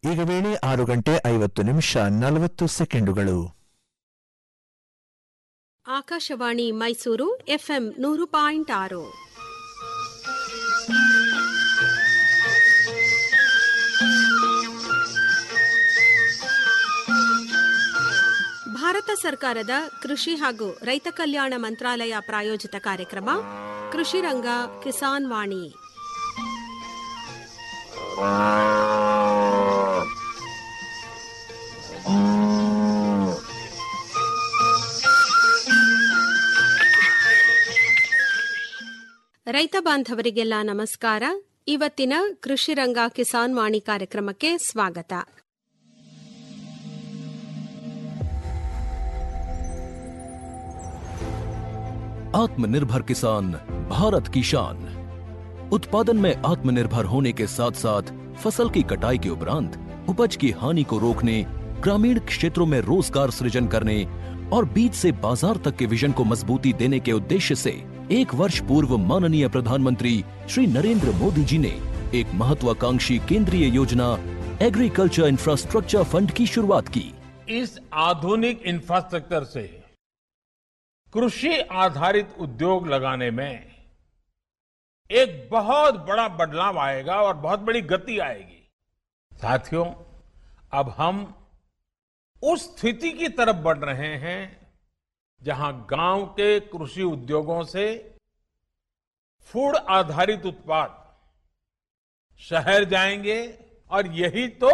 ಈಗ ವೇಳೆ ಆರು ಗಂಟೆ ಐವತ್ತು ನಿಮಿಷ ನಲವತ್ತು ಸೆಕೆಂಡುಗಳು ಆಕಾಶವಾಣಿ ಮೈಸೂರು ಎಫ್ಎಂ ನೂರು ಪಾಯಿಂಟ್ ಆರು ಭಾರತ ಸರ್ಕಾರದ ಕೃಷಿ ಹಾಗೂ ರೈತ ಕಲ್ಯಾಣ ಮಂತ್ರಾಲಯ ಪ್ರಾಯೋಜಿತ ಕಾರ್ಯಕ್ರಮ ಕೃಷಿ ರಂಗ ಕಿಸಾನ್ ವಾಣಿ ರೈತ ಬಾಂಧವರಿಗೆಲ್ಲ ನಮಸ್ಕಾರ ಇವತ್ತಿನ ಕೃಷಿ ರಂಗ ಕಿಸಾನ್ ವಾಣಿ ಕಾರ್ಯಕ್ರಮಕ್ಕೆ ಸ್ವಾಗತ आत्मनिर्भर किसान भारत की शान उत्पादन में आत्मनिर्भर होने के साथ साथ फसल की कटाई के उपरांत उपज की हानि को रोकने ग्रामीण क्षेत्रों में रोजगार सृजन करने और बीज से बाजार तक के विजन को मजबूती देने के उद्देश्य से एक वर्ष पूर्व माननीय प्रधानमंत्री श्री नरेंद्र मोदी जी ने एक महत्वाकांक्षी केंद्रीय योजना एग्रीकल्चर इंफ्रास्ट्रक्चर फंड की शुरुआत की इस आधुनिक इंफ्रास्ट्रक्चर से कृषि आधारित उद्योग लगाने में एक बहुत बड़ा बदलाव आएगा और बहुत बड़ी गति आएगी साथियों अब हम उस स्थिति की तरफ बढ़ रहे हैं जहां गांव के कृषि उद्योगों से फूड आधारित उत्पाद शहर जाएंगे और यही तो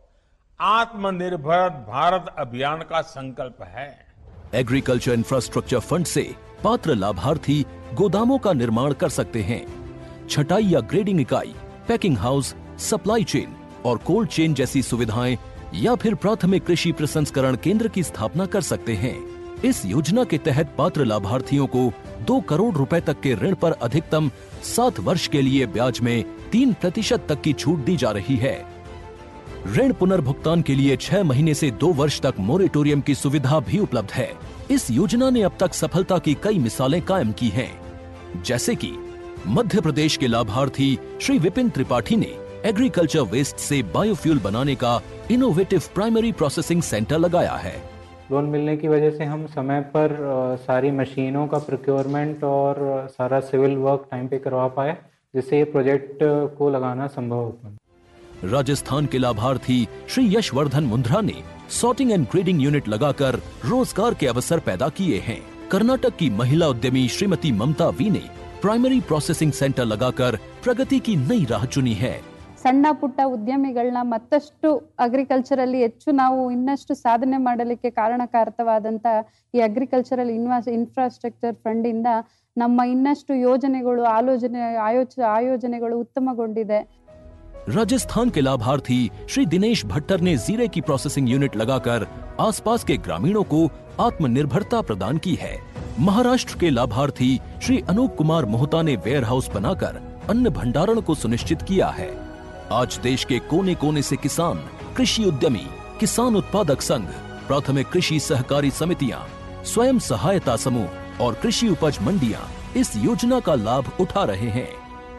आत्मनिर्भर भारत अभियान का संकल्प है एग्रीकल्चर इंफ्रास्ट्रक्चर फंड से पात्र लाभार्थी गोदामों का निर्माण कर सकते हैं छटाई या ग्रेडिंग इकाई पैकिंग हाउस सप्लाई चेन और कोल्ड चेन जैसी सुविधाएं या फिर प्राथमिक कृषि प्रसंस्करण केंद्र की स्थापना कर सकते हैं इस योजना के तहत पात्र लाभार्थियों को दो करोड़ रुपए तक के ऋण पर अधिकतम सात वर्ष के लिए ब्याज में तीन प्रतिशत तक की छूट दी जा रही है ऋण पुनर्भुगतान के लिए छह महीने से दो वर्ष तक मोरेटोरियम की सुविधा भी उपलब्ध है इस योजना ने अब तक सफलता की कई मिसालें कायम की हैं, जैसे कि मध्य प्रदेश के लाभार्थी श्री विपिन त्रिपाठी ने एग्रीकल्चर वेस्ट से बायोफ्यूल बनाने का इनोवेटिव प्राइमरी प्रोसेसिंग सेंटर लगाया है लोन मिलने की वजह से हम समय पर अ, सारी मशीनों का प्रोक्योरमेंट और अ, सारा सिविल वर्क टाइम पे करवा पाए जिससे ये प्रोजेक्ट अ, को लगाना संभव हो पाए राजस्थान के लाभार्थी श्री यशवर्धन मुंद्रा ने सॉर्टिंग एंड ग्रेडिंग यूनिट लगाकर रोजगार के अवसर पैदा किए हैं कर्नाटक की महिला उद्यमी श्रीमती ममता वी ने प्राइमरी प्रोसेसिंग सेंटर लगाकर प्रगति की नई राह चुनी है ಸಣ್ಣ ಪುಟ್ಟ ಉದ್ಯಮಿಗಳನ್ನ ಮತ್ತಷ್ಟು ಅಗ್ರಿಕಲ್ಚರಲ್ಲಿ ಹೆಚ್ಚು ನಾವು ಇನ್ನಷ್ಟು ಸಾಧನೆ ಮಾಡಲಿಕ್ಕೆ ಕಾರಣಕಾರಕವಾದಂತ ಈ ಅಗ್ರಿಕಲ್ಚರಲ್ ಇನ್ವಾಸ್ ಇನ್ಫ್ರಾಸ್ಟ್ರಕ್ಚರ್ ಫಂಡ್ ಇಂದ ನಮ್ಮ ಇನ್ನಷ್ಟು ಯೋಜನೆಗಳು ಆಲೋಚನೆ ಆಯೋಚ ಆಯೋಜನೆಗಳು ಉತ್ತಮಗೊಂಡಿದೆ राजस्थान के लाभार्थी श्री दिनेश भट्टर ने जीरे की प्रोसेसिंग यूनिट लगाकर आसपास के ग्रामीणों को आत्मनिर्भरता प्रदान की है महाराष्ट्र के लाभार्थी श्री अनूप कुमार मोहता ने वेयर हाउस बनाकर अन्न भंडारण को सुनिश्चित किया है आज देश के कोने कोने से किसान कृषि उद्यमी किसान उत्पादक संघ प्राथमिक कृषि सहकारी समितियां स्वयं सहायता समूह और कृषि उपज मंडियां इस योजना का लाभ उठा रहे हैं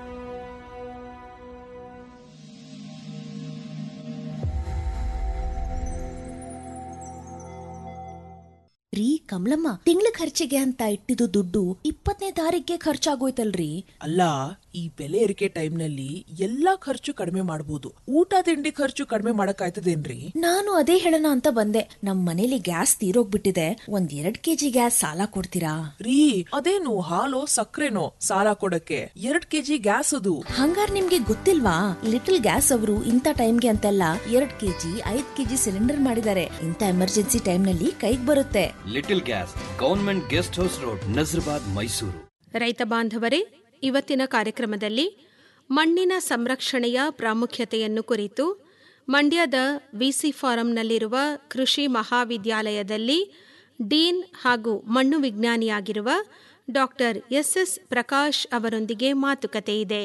ರೀ ಕಮಲಮ್ಮ ತಿಂಗಳ ಖರ್ಚಿಗೆ ಅಂತ ಇಟ್ಟಿದ್ದು ದುಡ್ಡು ಇಪ್ಪತ್ತನೇ ತಾರೀಕಿಗೆ ಖರ್ಚಾಗೋಯ್ತಲ್ರಿ ಅಲ್ಲ ಈ ಬೆಲೆ ಏರಿಕೆ ಟೈಮ್ನಲ್ಲಿ ಎಲ್ಲಾ ಖರ್ಚು ಕಡಿಮೆ ಮಾಡಬಹುದು ಊಟ ತಿಂಡಿ ಖರ್ಚು ಕಡಿಮೆ ಮಾಡಕ್ಕಾಯ್ತದೇನ್ರಿ ನಾನು ಅದೇ ಹೇಳೋಣ ಅಂತ ಬಂದೆ ನಮ್ ಮನೇಲಿ ಗ್ಯಾಸ್ ತೀರೋಗ್ಬಿಟ್ಟಿದೆ ಒಂದ್ ಎರಡ್ ಕೆಜಿ ಗ್ಯಾಸ್ ಸಾಲ ಕೊಡ್ತೀರಾ ರೀ ಅದೇನು ಹಾಲು ಸಕ್ಕರೆನೋ ಸಾಲ ಕೊಡಕ್ಕೆ ಎರಡ್ ಕೆಜಿ ಗ್ಯಾಸ್ ಅದು ಹಂಗಾರ್ ನಿಮ್ಗೆ ಗೊತ್ತಿಲ್ವಾ ಲಿಟಲ್ ಗ್ಯಾಸ್ ಅವರು ಇಂಥ ಟೈಮ್ಗೆ ಅಂತೆಲ್ಲ ಎರಡ್ ಕೆಜಿ ಐದ್ ಕೆಜಿ ಸಿಲಿಂಡರ್ ಮಾಡಿದ್ದಾರೆ ಇಂಥ ಎಮರ್ಜೆನ್ಸಿ ಟೈಮ್ನಲ್ಲಿ ಕೈಗ್ ಬರುತ್ತೆ little gas government guest house road Nazarbad Mysuru ರೈತ ಬಾಂಧವರೇ ಇವತ್ತಿನ ಕಾರ್ಯಕ್ರಮದಲ್ಲಿ ಮಣ್ಣಿನ ಸಂರಕ್ಷಣೆಯ ಪ್ರಾಮುಖ್ಯತೆಯನ್ನು ಕುರಿತು ಮಂಡ್ಯದ ವಿಸಿ ಫಾರಂನಲ್ಲಿರುವ ಕೃಷಿ ಮಹಾವಿದ್ಯಾಲಯದಲ್ಲಿ ಡೀನ್ ಹಾಗೂ ಮಣ್ಣು ವಿಜ್ಞಾನಿಯಾಗಿರುವ ಡಾಕ್ಟರ್ ಎಸ್ಎಸ್ ಪ್ರಕಾಶ್ ಅವರೊಂದಿಗೆ ಮಾತುಕತೆ ಇದೆ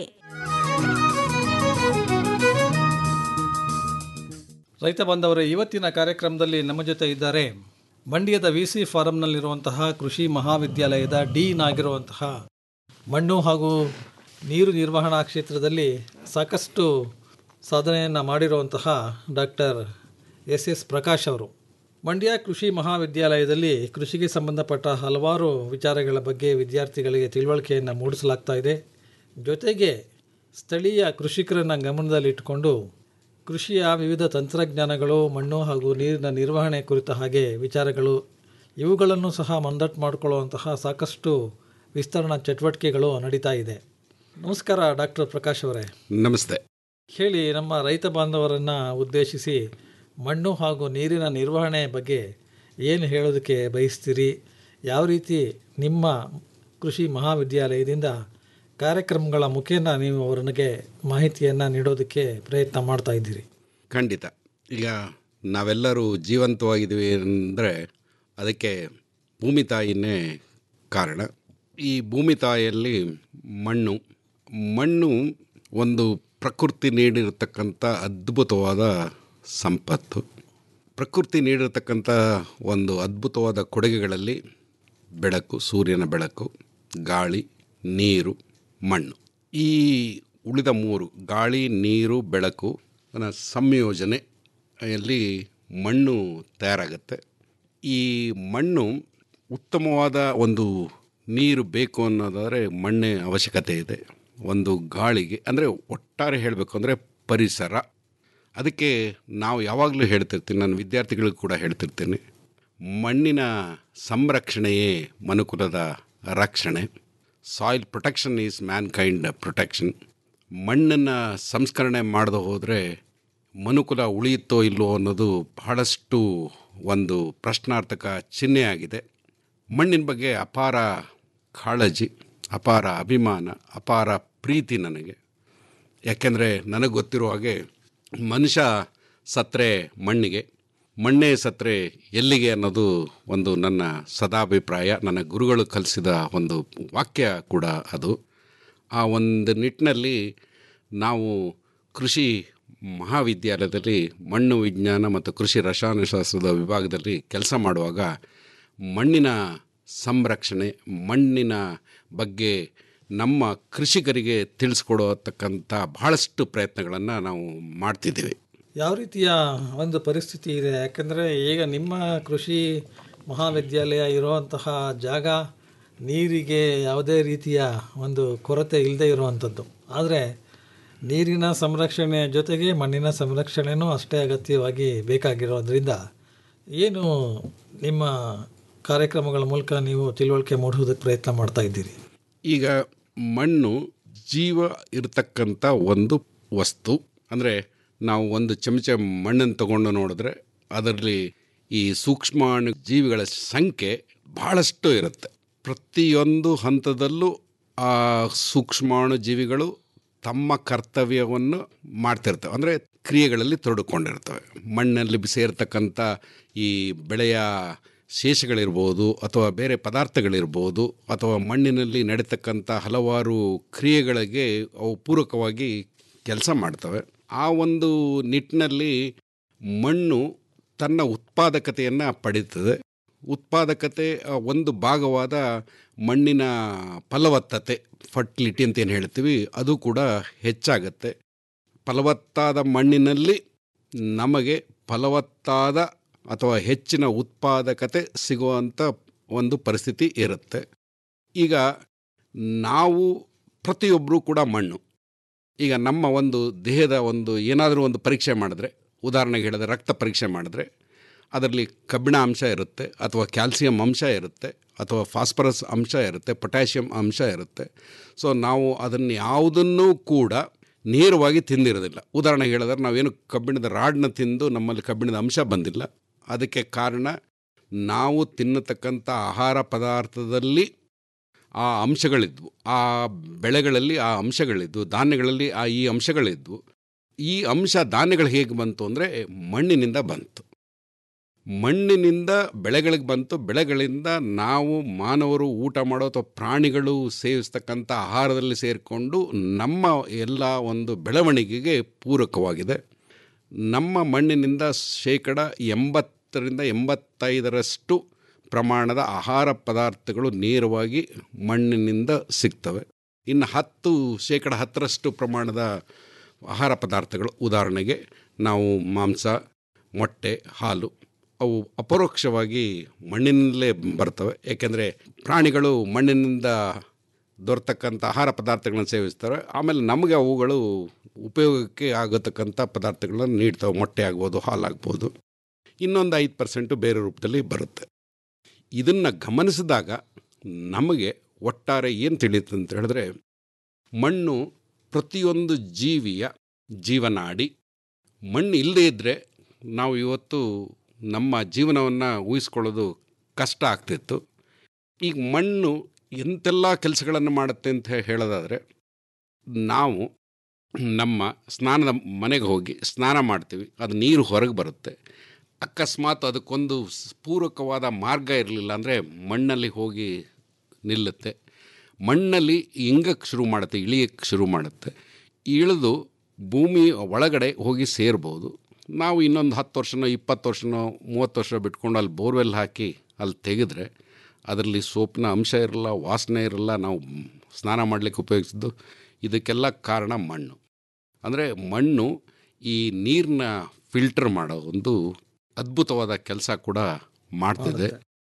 ರೈತ ಬಾಂಧವರೇ ಇವತ್ತಿನ ಕಾರ್ಯಕ್ರಮದಲ್ಲಿ ನಮ್ಮ ಜೊತೆ ಇದ್ದಾರೆ ಮಂಡ್ಯದ ವಿ ಸಿ ಫಾರಂನಲ್ಲಿರುವಂತಹ ಕೃಷಿ ಮಹಾವಿದ್ಯಾಲಯದ ಡೀನ್ ಆಗಿರುವಂತಹ ಮಣ್ಣು ಹಾಗೂ ನೀರು ನಿರ್ವಹಣಾ ಕ್ಷೇತ್ರದಲ್ಲಿ ಸಾಕಷ್ಟು ಸಾಧನೆಯನ್ನು ಮಾಡಿರುವಂತಹ ಡಾಕ್ಟರ್ ಎಸ್ ಎಸ್ ಪ್ರಕಾಶ್ ಅವರು ಮಂಡ್ಯ ಕೃಷಿ ಮಹಾವಿದ್ಯಾಲಯದಲ್ಲಿ ಕೃಷಿಗೆ ಸಂಬಂಧಪಟ್ಟ ಹಲವಾರು ವಿಚಾರಗಳ ಬಗ್ಗೆ ವಿದ್ಯಾರ್ಥಿಗಳಿಗೆ ತಿಳುವಳಿಕೆಯನ್ನು ಮೂಡಿಸಲಾಗ್ತಾ ಇದೆ ಜೊತೆಗೆ ಸ್ಥಳೀಯ ಕೃಷಿಕರನ್ನು ಗಮನದಲ್ಲಿಟ್ಟುಕೊಂಡು ಕೃಷಿಯ ವಿವಿಧ ತಂತ್ರಜ್ಞಾನಗಳು ಮಣ್ಣು ಹಾಗೂ ನೀರಿನ ನಿರ್ವಹಣೆ ಕುರಿತ ಹಾಗೆ ವಿಚಾರಗಳು ಇವುಗಳನ್ನು ಸಹ ಮಂದಟ್ಟು ಮಾಡಿಕೊಳ್ಳುವಂತಹ ಸಾಕಷ್ಟು ವಿಸ್ತರಣಾ ಚಟುವಟಿಕೆಗಳು ನಡೀತಾ ಇದೆ ನಮಸ್ಕಾರ ಡಾಕ್ಟರ್ ಪ್ರಕಾಶ್ ಅವರೇ ನಮಸ್ತೆ ಹೇಳಿ ನಮ್ಮ ರೈತ ಬಾಂಧವರನ್ನು ಉದ್ದೇಶಿಸಿ ಮಣ್ಣು ಹಾಗೂ ನೀರಿನ ನಿರ್ವಹಣೆ ಬಗ್ಗೆ ಏನು ಹೇಳೋದಕ್ಕೆ ಬಯಸ್ತೀರಿ ಯಾವ ರೀತಿ ನಿಮ್ಮ ಕೃಷಿ ಮಹಾವಿದ್ಯಾಲಯದಿಂದ ಕಾರ್ಯಕ್ರಮಗಳ ಮುಖೇನ ನೀವು ಅವರಿಗೆ ಮಾಹಿತಿಯನ್ನು ನೀಡೋದಕ್ಕೆ ಪ್ರಯತ್ನ ಮಾಡ್ತಾ ಇದ್ದೀರಿ ಖಂಡಿತ ಈಗ ನಾವೆಲ್ಲರೂ ಜೀವಂತವಾಗಿದ್ದೀವಿ ಅಂದರೆ ಅದಕ್ಕೆ ಭೂಮಿ ತಾಯಿನೇ ಕಾರಣ ಈ ಭೂಮಿ ತಾಯಿಯಲ್ಲಿ ಮಣ್ಣು ಮಣ್ಣು ಒಂದು ಪ್ರಕೃತಿ ನೀಡಿರತಕ್ಕಂಥ ಅದ್ಭುತವಾದ ಸಂಪತ್ತು ಪ್ರಕೃತಿ ನೀಡಿರತಕ್ಕಂಥ ಒಂದು ಅದ್ಭುತವಾದ ಕೊಡುಗೆಗಳಲ್ಲಿ ಬೆಳಕು ಸೂರ್ಯನ ಬೆಳಕು ಗಾಳಿ ನೀರು ಮಣ್ಣು ಈ ಉಳಿದ ಮೂರು ಗಾಳಿ ನೀರು ಬೆಳಕು ಅದರ ಸಂಯೋಜನೆಯಲ್ಲಿ ಮಣ್ಣು ತಯಾರಾಗುತ್ತೆ ಈ ಮಣ್ಣು ಉತ್ತಮವಾದ ಒಂದು ನೀರು ಬೇಕು ಅನ್ನೋದಾದರೆ ಮಣ್ಣೆ ಅವಶ್ಯಕತೆ ಇದೆ ಒಂದು ಗಾಳಿಗೆ ಅಂದರೆ ಒಟ್ಟಾರೆ ಹೇಳಬೇಕು ಅಂದರೆ ಪರಿಸರ ಅದಕ್ಕೆ ನಾವು ಯಾವಾಗಲೂ ಹೇಳ್ತಿರ್ತೀನಿ ನಾನು ವಿದ್ಯಾರ್ಥಿಗಳಿಗೂ ಕೂಡ ಹೇಳ್ತಿರ್ತೀನಿ ಮಣ್ಣಿನ ಸಂರಕ್ಷಣೆಯೇ ಮನುಕುಲದ ರಕ್ಷಣೆ soil protection is mankind protection ಮಣ್ಣನ್ನು ಸಂಸ್ಕರಣೆ ಮಾಡದೆ ಹೋದರೆ ಮನುಕುಲ ಉಳಿಯುತ್ತೋ ಇಲ್ಲೋ ಅನ್ನೋದು ಬಹಳಷ್ಟು ಒಂದು ಪ್ರಶ್ನಾರ್ಥಕ ಚಿಹ್ನೆಯಾಗಿದೆ ಮಣ್ಣಿನ ಬಗ್ಗೆ ಅಪಾರ ಕಾಳಜಿ ಅಪಾರ ಅಭಿಮಾನ ಅಪಾರ ಪ್ರೀತಿ ನನಗೆ ಯಾಕೆಂದರೆ ನನಗೆ ಗೊತ್ತಿರೋ ಹಾಗೆ ಮನುಷ್ಯ ಸತ್ತರೆ ಮಣ್ಣಿಗೆ ಮಣ್ಣೇ ಸತ್ತರೆ ಎಲ್ಲಿಗೆ ಅನ್ನೋದು ಒಂದು ನನ್ನ ಸದಾಭಿಪ್ರಾಯ ನನ್ನ ಗುರುಗಳು ಕಲಿಸಿದ ಒಂದು ವಾಕ್ಯ ಕೂಡ ಅದು ಆ ಒಂದು ನಿಟ್ಟಿನಲ್ಲಿ ನಾವು ಕೃಷಿ ಮಹಾವಿದ್ಯಾಲಯದಲ್ಲಿ ಮಣ್ಣು ವಿಜ್ಞಾನ ಮತ್ತು ಕೃಷಿ ರಸಾಯನಶಾಸ್ತ್ರದ ವಿಭಾಗದಲ್ಲಿ ಕೆಲಸ ಮಾಡುವಾಗ ಮಣ್ಣಿನ ಸಂರಕ್ಷಣೆ ಮಣ್ಣಿನ ಬಗ್ಗೆ ನಮ್ಮ ಕೃಷಿಕರಿಗೆ ತಿಳಿಸ್ಕೊಡತಕ್ಕಂಥ ಬಹಳಷ್ಟು ಪ್ರಯತ್ನಗಳನ್ನು ನಾವು ಮಾಡ್ತಿದ್ದೀವಿ ಯಾವ ರೀತಿಯ ಒಂದು ಪರಿಸ್ಥಿತಿ ಇದೆ ಯಾಕಂದರೆ ಈಗ ನಿಮ್ಮ ಕೃಷಿ ಮಹಾವಿದ್ಯಾಲಯ ಇರುವಂತಹ ಜಾಗ ನೀರಿಗೆ ಯಾವುದೇ ರೀತಿಯ ಒಂದು ಕೊರತೆ ಇಲ್ಲದೆ ಇರುವಂಥದ್ದು ಆದರೆ ನೀರಿನ ಸಂರಕ್ಷಣೆ ಜೊತೆಗೆ ಮಣ್ಣಿನ ಸಂರಕ್ಷಣೆನೂ ಅಷ್ಟೇ ಅಗತ್ಯವಾಗಿ ಬೇಕಾಗಿರೋದ್ರಿಂದ ಏನು ನಿಮ್ಮ ಕಾರ್ಯಕ್ರಮಗಳ ಮೂಲಕ ನೀವು ತಿಳುವಳಿಕೆ ಮೂಡಿಸೋದಕ್ಕೆ ಪ್ರಯತ್ನ ಮಾಡ್ತಾ ಇದ್ದೀರಿ ಈಗ ಮಣ್ಣು ಜೀವ ಇರತಕ್ಕಂಥ ಒಂದು ವಸ್ತು ಅಂದರೆ ನಾವು ಒಂದು ಚಮಚ ಮಣ್ಣನ್ನು ತಗೊಂಡು ನೋಡಿದ್ರೆ ಅದರಲ್ಲಿ ಈ ಸೂಕ್ಷ್ಮಾಣು ಜೀವಿಗಳ ಸಂಖ್ಯೆ ಬಹಳಷ್ಟು ಇರುತ್ತೆ ಪ್ರತಿಯೊಂದು ಹಂತದಲ್ಲೂ ಆ ಸೂಕ್ಷ್ಮಾಣು ಜೀವಿಗಳು ತಮ್ಮ ಕರ್ತವ್ಯವನ್ನು ಮಾಡ್ತಿರ್ತವೆ ಅಂದರೆ ಕ್ರಿಯೆಗಳಲ್ಲಿ ತೊಡಕೊಂಡಿರ್ತವೆ ಮಣ್ಣಲ್ಲಿ ಸೇರ್ತಕ್ಕಂಥ ಈ ಬೆಳೆಯ ಶೇಷಗಳಿರ್ಬೋದು ಅಥವಾ ಬೇರೆ ಪದಾರ್ಥಗಳಿರ್ಬೋದು ಅಥವಾ ಮಣ್ಣಿನಲ್ಲಿ ನಡೀತಕ್ಕಂಥ ಹಲವಾರು ಕ್ರಿಯೆಗಳಿಗೆ ಅವು ಪೂರಕವಾಗಿ ಕೆಲಸ ಮಾಡ್ತವೆ ಆ ಒಂದು ನಿಟ್ಟಿನಲ್ಲಿ ಮಣ್ಣು ತನ್ನ ಉತ್ಪಾದಕತೆಯನ್ನು ಪಡೀತದೆ ಉತ್ಪಾದಕತೆ ಆ, ಒಂದು ಭಾಗವಾದ ಮಣ್ಣಿನ ಫಲವತ್ತತೆ ಫರ್ಟಿಲಿಟಿ ಅಂತ ಏನು ಹೇಳ್ತೀವಿ ಅದು ಕೂಡ ಹೆಚ್ಚಾಗತ್ತೆ ಫಲವತ್ತಾದ ಮಣ್ಣಿನಲ್ಲಿ ನಮಗೆ ಫಲವತ್ತಾದ ಅಥವಾ ಹೆಚ್ಚಿನ ಉತ್ಪಾದಕತೆ ಸಿಗುವಂಥ ಒಂದು ಪರಿಸ್ಥಿತಿ ಇರುತ್ತೆ ಈಗ ನಾವು ಪ್ರತಿಯೊಬ್ಬರೂ ಕೂಡ ಮಣ್ಣು ಈಗ ನಮ್ಮ ಒಂದು ದೇಹದ ಒಂದು ಏನಾದರೂ ಒಂದು ಪರೀಕ್ಷೆ ಮಾಡಿದ್ರೆ ಉದಾಹರಣೆಗೆ ಹೇಳಿದ್ರೆ ರಕ್ತ ಪರೀಕ್ಷೆ ಮಾಡಿದ್ರೆ ಅದರಲ್ಲಿ ಕಬ್ಬಿಣ ಅಂಶ ಇರುತ್ತೆ ಅಥವಾ ಕ್ಯಾಲ್ಸಿಯಂ ಅಂಶ ಇರುತ್ತೆ ಅಥವಾ ಫಾಸ್ಫರಸ್ ಅಂಶ ಇರುತ್ತೆ ಪೊಟ್ಯಾಷಿಯಂ ಅಂಶ ಇರುತ್ತೆ ಸೊ ನಾವು ಅದನ್ನು ಯಾವುದನ್ನೂ ಕೂಡ ನೇರವಾಗಿ ತಿಂದಿರೋದಿಲ್ಲ ಉದಾಹರಣೆಗೆ ಹೇಳಿದ್ರೆ ನಾವೇನು ಕಬ್ಬಿಣದ ರಾಡ್ನ ತಿಂದು ನಮ್ಮಲ್ಲಿ ಕಬ್ಬಿಣದ ಅಂಶ ಬಂದಿಲ್ಲ ಅದಕ್ಕೆ ಕಾರಣ ನಾವು ತಿನ್ನತಕ್ಕಂಥ ಆಹಾರ ಪದಾರ್ಥದಲ್ಲಿ ಆ ಅಂಶಗಳಿದ್ವು ಆ ಬೆಳೆಗಳಲ್ಲಿ ಆ ಅಂಶಗಳಿದ್ವು ಧಾನ್ಯಗಳಲ್ಲಿ ಆ ಈ ಅಂಶಗಳಿದ್ವು ಈ ಅಂಶ ಧಾನ್ಯಗಳು ಹೇಗೆ ಬಂತು ಅಂದರೆ ಮಣ್ಣಿನಿಂದ ಬಂತು ಮಣ್ಣಿನಿಂದ ಬೆಳೆಗಳಿಗೆ ಬಂತು ಬೆಳೆಗಳಿಂದ ನಾವು ಮಾನವರು ಊಟ ಮಾಡೋ ಅಥವಾ ಪ್ರಾಣಿಗಳು ಸೇವಿಸ್ತಕ್ಕಂಥ ಆಹಾರದಲ್ಲಿ ಸೇರಿಕೊಂಡು ನಮ್ಮ ಎಲ್ಲ ಒಂದು ಬೆಳವಣಿಗೆಗೆ ಪೂರಕವಾಗಿದೆ ನಮ್ಮ ಮಣ್ಣಿನಿಂದ ಶೇಕಡ ಎಂಬತ್ತರಿಂದ ಎಂಬತ್ತೈದರಷ್ಟು ಪ್ರಮಾಣದ ಆಹಾರ ಪದಾರ್ಥಗಳು ನೇರವಾಗಿ ಮಣ್ಣಿನಿಂದ ಸಿಗ್ತವೆ ಇನ್ನು ಹತ್ತು ಶೇಕಡ ಹತ್ತರಷ್ಟು ಪ್ರಮಾಣದ ಆಹಾರ ಪದಾರ್ಥಗಳು ಉದಾಹರಣೆಗೆ ನಾವು ಮಾಂಸ ಮೊಟ್ಟೆ ಹಾಲು ಅವು ಅಪರೋಕ್ಷವಾಗಿ ಮಣ್ಣಿನಲ್ಲೇ ಬರ್ತವೆ ಏಕೆಂದರೆ ಪ್ರಾಣಿಗಳು ಮಣ್ಣಿನಿಂದ ದೊರೆತಕ್ಕಂಥ ಆಹಾರ ಪದಾರ್ಥಗಳನ್ನು ಸೇವಿಸ್ತಾರೆ ಆಮೇಲೆ ನಮಗೆ ಅವುಗಳು ಉಪಯೋಗಕ್ಕೆ ಆಗತಕ್ಕಂಥ ಪದಾರ್ಥಗಳನ್ನು ನೀಡ್ತವೆ ಮೊಟ್ಟೆ ಆಗ್ಬೋದು ಹಾಲಾಗ್ಬೋದು ಇನ್ನೊಂದು ಐದು ಪರ್ಸೆಂಟು ಬೇರೆ ರೂಪದಲ್ಲಿ ಬರುತ್ತೆ ಇದನ್ನು ಗಮನಿಸಿದಾಗ ನಮಗೆ ಒಟ್ಟಾರೆ ಏನು ತಿಳಿಯುತ್ತೆ ಅಂತ ಹೇಳಿದ್ರೆ ಮಣ್ಣು ಪ್ರತಿಯೊಂದು ಜೀವಿಯ ಜೀವನಾಡಿ ಮಣ್ಣು ಇಲ್ಲದೇ ಇದ್ದರೆ ನಾವು ಇವತ್ತು ನಮ್ಮ ಜೀವನವನ್ನು ಊಹಿಸ್ಕೊಳ್ಳೋದು ಕಷ್ಟ ಆಗ್ತಿತ್ತು ಈಗ ಮಣ್ಣು ಎಂತೆಲ್ಲ ಕೆಲಸಗಳನ್ನು ಮಾಡುತ್ತೆ ಅಂತ ಹೇಳೋದಾದರೆ ನಾವು ನಮ್ಮ ಸ್ನಾನದ ಮನೆಗೆ ಹೋಗಿ ಸ್ನಾನ ಮಾಡ್ತೀವಿ ಅದು ನೀರು ಹೊರಗೆ ಬರುತ್ತೆ ಅಕಸ್ಮಾತ್ ಅದಕ್ಕೊಂದು ಪೂರಕವಾದ ಮಾರ್ಗ ಇರಲಿಲ್ಲ ಅಂದರೆ ಮಣ್ಣಲ್ಲಿ ಹೋಗಿ ನಿಲ್ಲುತ್ತೆ ಮಣ್ಣಲ್ಲಿ ಇಂಗಕ್ಕೆ ಶುರು ಮಾಡುತ್ತೆ ಇಳಿಯಕ್ಕೆ ಶುರು ಮಾಡುತ್ತೆ ಇಳಿದು ಭೂಮಿ ಒಳಗಡೆ ಹೋಗಿ ಸೇರ್ಬೋದು ನಾವು ಇನ್ನೊಂದು ಹತ್ತು ವರ್ಷನೋ ಇಪ್ಪತ್ತು ವರ್ಷನೋ ಮೂವತ್ತು ವರ್ಷ ಬಿಟ್ಕೊಂಡು ಅಲ್ಲಿ ಬೋರ್ವೆಲ್ ಹಾಕಿ ಅಲ್ಲಿ ತೆಗೆದ್ರೆ ಅದರಲ್ಲಿ ಸೋಪಿನ ಅಂಶ ಇರಲ್ಲ ವಾಸನೆ ಇರಲ್ಲ ನಾವು ಸ್ನಾನ ಮಾಡಲಿಕ್ಕೆ ಉಪಯೋಗಿಸಿದ್ದು ಇದಕ್ಕೆಲ್ಲ ಕಾರಣ ಮಣ್ಣು ಅಂದರೆ ಮಣ್ಣು ಈ ನೀರನ್ನ ಫಿಲ್ಟರ್ ಮಾಡೋ ಒಂದು ಅದ್ಭುತವಾದ ಕೆಲಸ ಕೂಡ ಮಾಡ್ತಿದೆ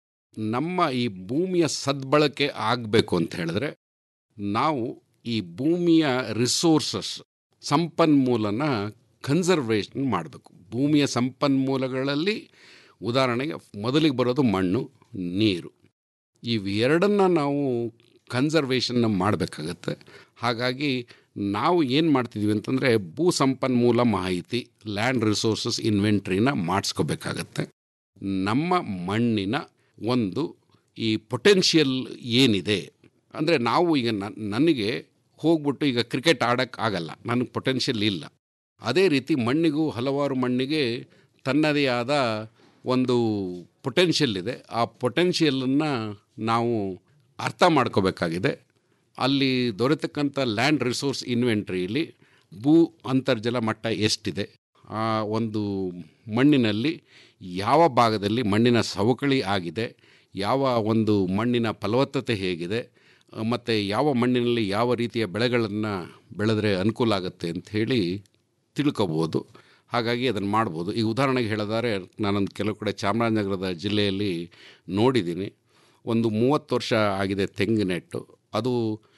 ನಮ್ಮ ಈ ಭೂಮಿಯ ಸದ್ಬಳಕೆ ಆಗಬೇಕು ಅಂತ ಹೇಳಿದ್ರೆ ನಾವು ಈ ಭೂಮಿಯ ರಿಸೋರ್ಸಸ್ ಸಂಪನ್ಮೂಲನ ಕನ್ಸರ್ವೇಷನ್ ಮಾಡಬೇಕು ಭೂಮಿಯ ಸಂಪನ್ಮೂಲಗಳಲ್ಲಿ ಉದಾಹರಣೆಗೆ ಮೊದಲಿಗೆ ಬರೋದು ಮಣ್ಣು ನೀರು ಇವೆರಡನ್ನು ನಾವು ಕನ್ಸರ್ವೇಷನ್ನ ಮಾಡಬೇಕಾಗತ್ತೆ ಹಾಗಾಗಿ ನಾವು ಏನು ಮಾಡ್ತಿದ್ವಿ ಅಂತಂದರೆ ಭೂ ಸಂಪನ್ಮೂಲ ಮಾಹಿತಿ ಲ್ಯಾಂಡ್ ರಿಸೋರ್ಸಸ್ ಇನ್ವೆಂಟ್ರಿನ ಮಾಡಿಸ್ಕೋಬೇಕಾಗತ್ತೆ ನಮ್ಮ ಮಣ್ಣಿನ ಒಂದು ಈ ಪೊಟೆನ್ಷಿಯಲ್ ಏನಿದೆ ಅಂದರೆ ನಾವು ಈಗ ನನಗೆ ಹೋಗ್ಬಿಟ್ಟು ಈಗ ಕ್ರಿಕೆಟ್ ಆಡೋಕ್ಕೆ ಆಗಲ್ಲ ನನಗೆ ಪೊಟೆನ್ಷಿಯಲ್ ಇಲ್ಲ ಅದೇ ರೀತಿ ಮಣ್ಣಿಗೂ ಹಲವಾರು ಮಣ್ಣಿಗೆ ತನ್ನದೇ ಆದ ಒಂದು ಪೊಟೆನ್ಷಿಯಲ್ ಇದೆ ಆ ಪೊಟೆನ್ಷಿಯಲನ್ನು ನಾವು ಅರ್ಥ ಮಾಡ್ಕೋಬೇಕಾಗಿದೆ ಅಲ್ಲಿ ದೊರೆತಕ್ಕಂಥ ಲ್ಯಾಂಡ್ ರಿಸೋರ್ಸ್ ಇನ್ವೆಂಟ್ರಿಯಲ್ಲಿ ಭೂ ಅಂತರ್ಜಲ ಮಟ್ಟ ಎಷ್ಟಿದೆ ಆ ಒಂದು ಮಣ್ಣಿನಲ್ಲಿ ಯಾವ ಭಾಗದಲ್ಲಿ ಮಣ್ಣಿನ ಸವಕಳಿ ಆಗಿದೆ ಯಾವ ಒಂದು ಮಣ್ಣಿನ ಫಲವತ್ತತೆ ಹೇಗಿದೆ ಮತ್ತು ಯಾವ ಮಣ್ಣಿನಲ್ಲಿ ಯಾವ ರೀತಿಯ ಬೆಳೆಗಳನ್ನು ಬೆಳೆದ್ರೆ ಅನುಕೂಲ ಆಗುತ್ತೆ ಅಂತ ಹೇಳಿ ತಿಳ್ಕೊಬೋದು ಹಾಗಾಗಿ ಅದನ್ನು ಮಾಡ್ಬೋದು ಈಗ ಉದಾಹರಣೆಗೆ ಹೇಳಿದರೆ ನಾನೊಂದು ಕೆಲವು ಕಡೆ ಚಾಮರಾಜನಗರದ ಜಿಲ್ಲೆಯಲ್ಲಿ ನೋಡಿದ್ದೀನಿ ಒಂದು ಮೂವತ್ತು ವರ್ಷ ಆಗಿದೆ ತೆಂಗಿನೆಟ್ಟು ಅದು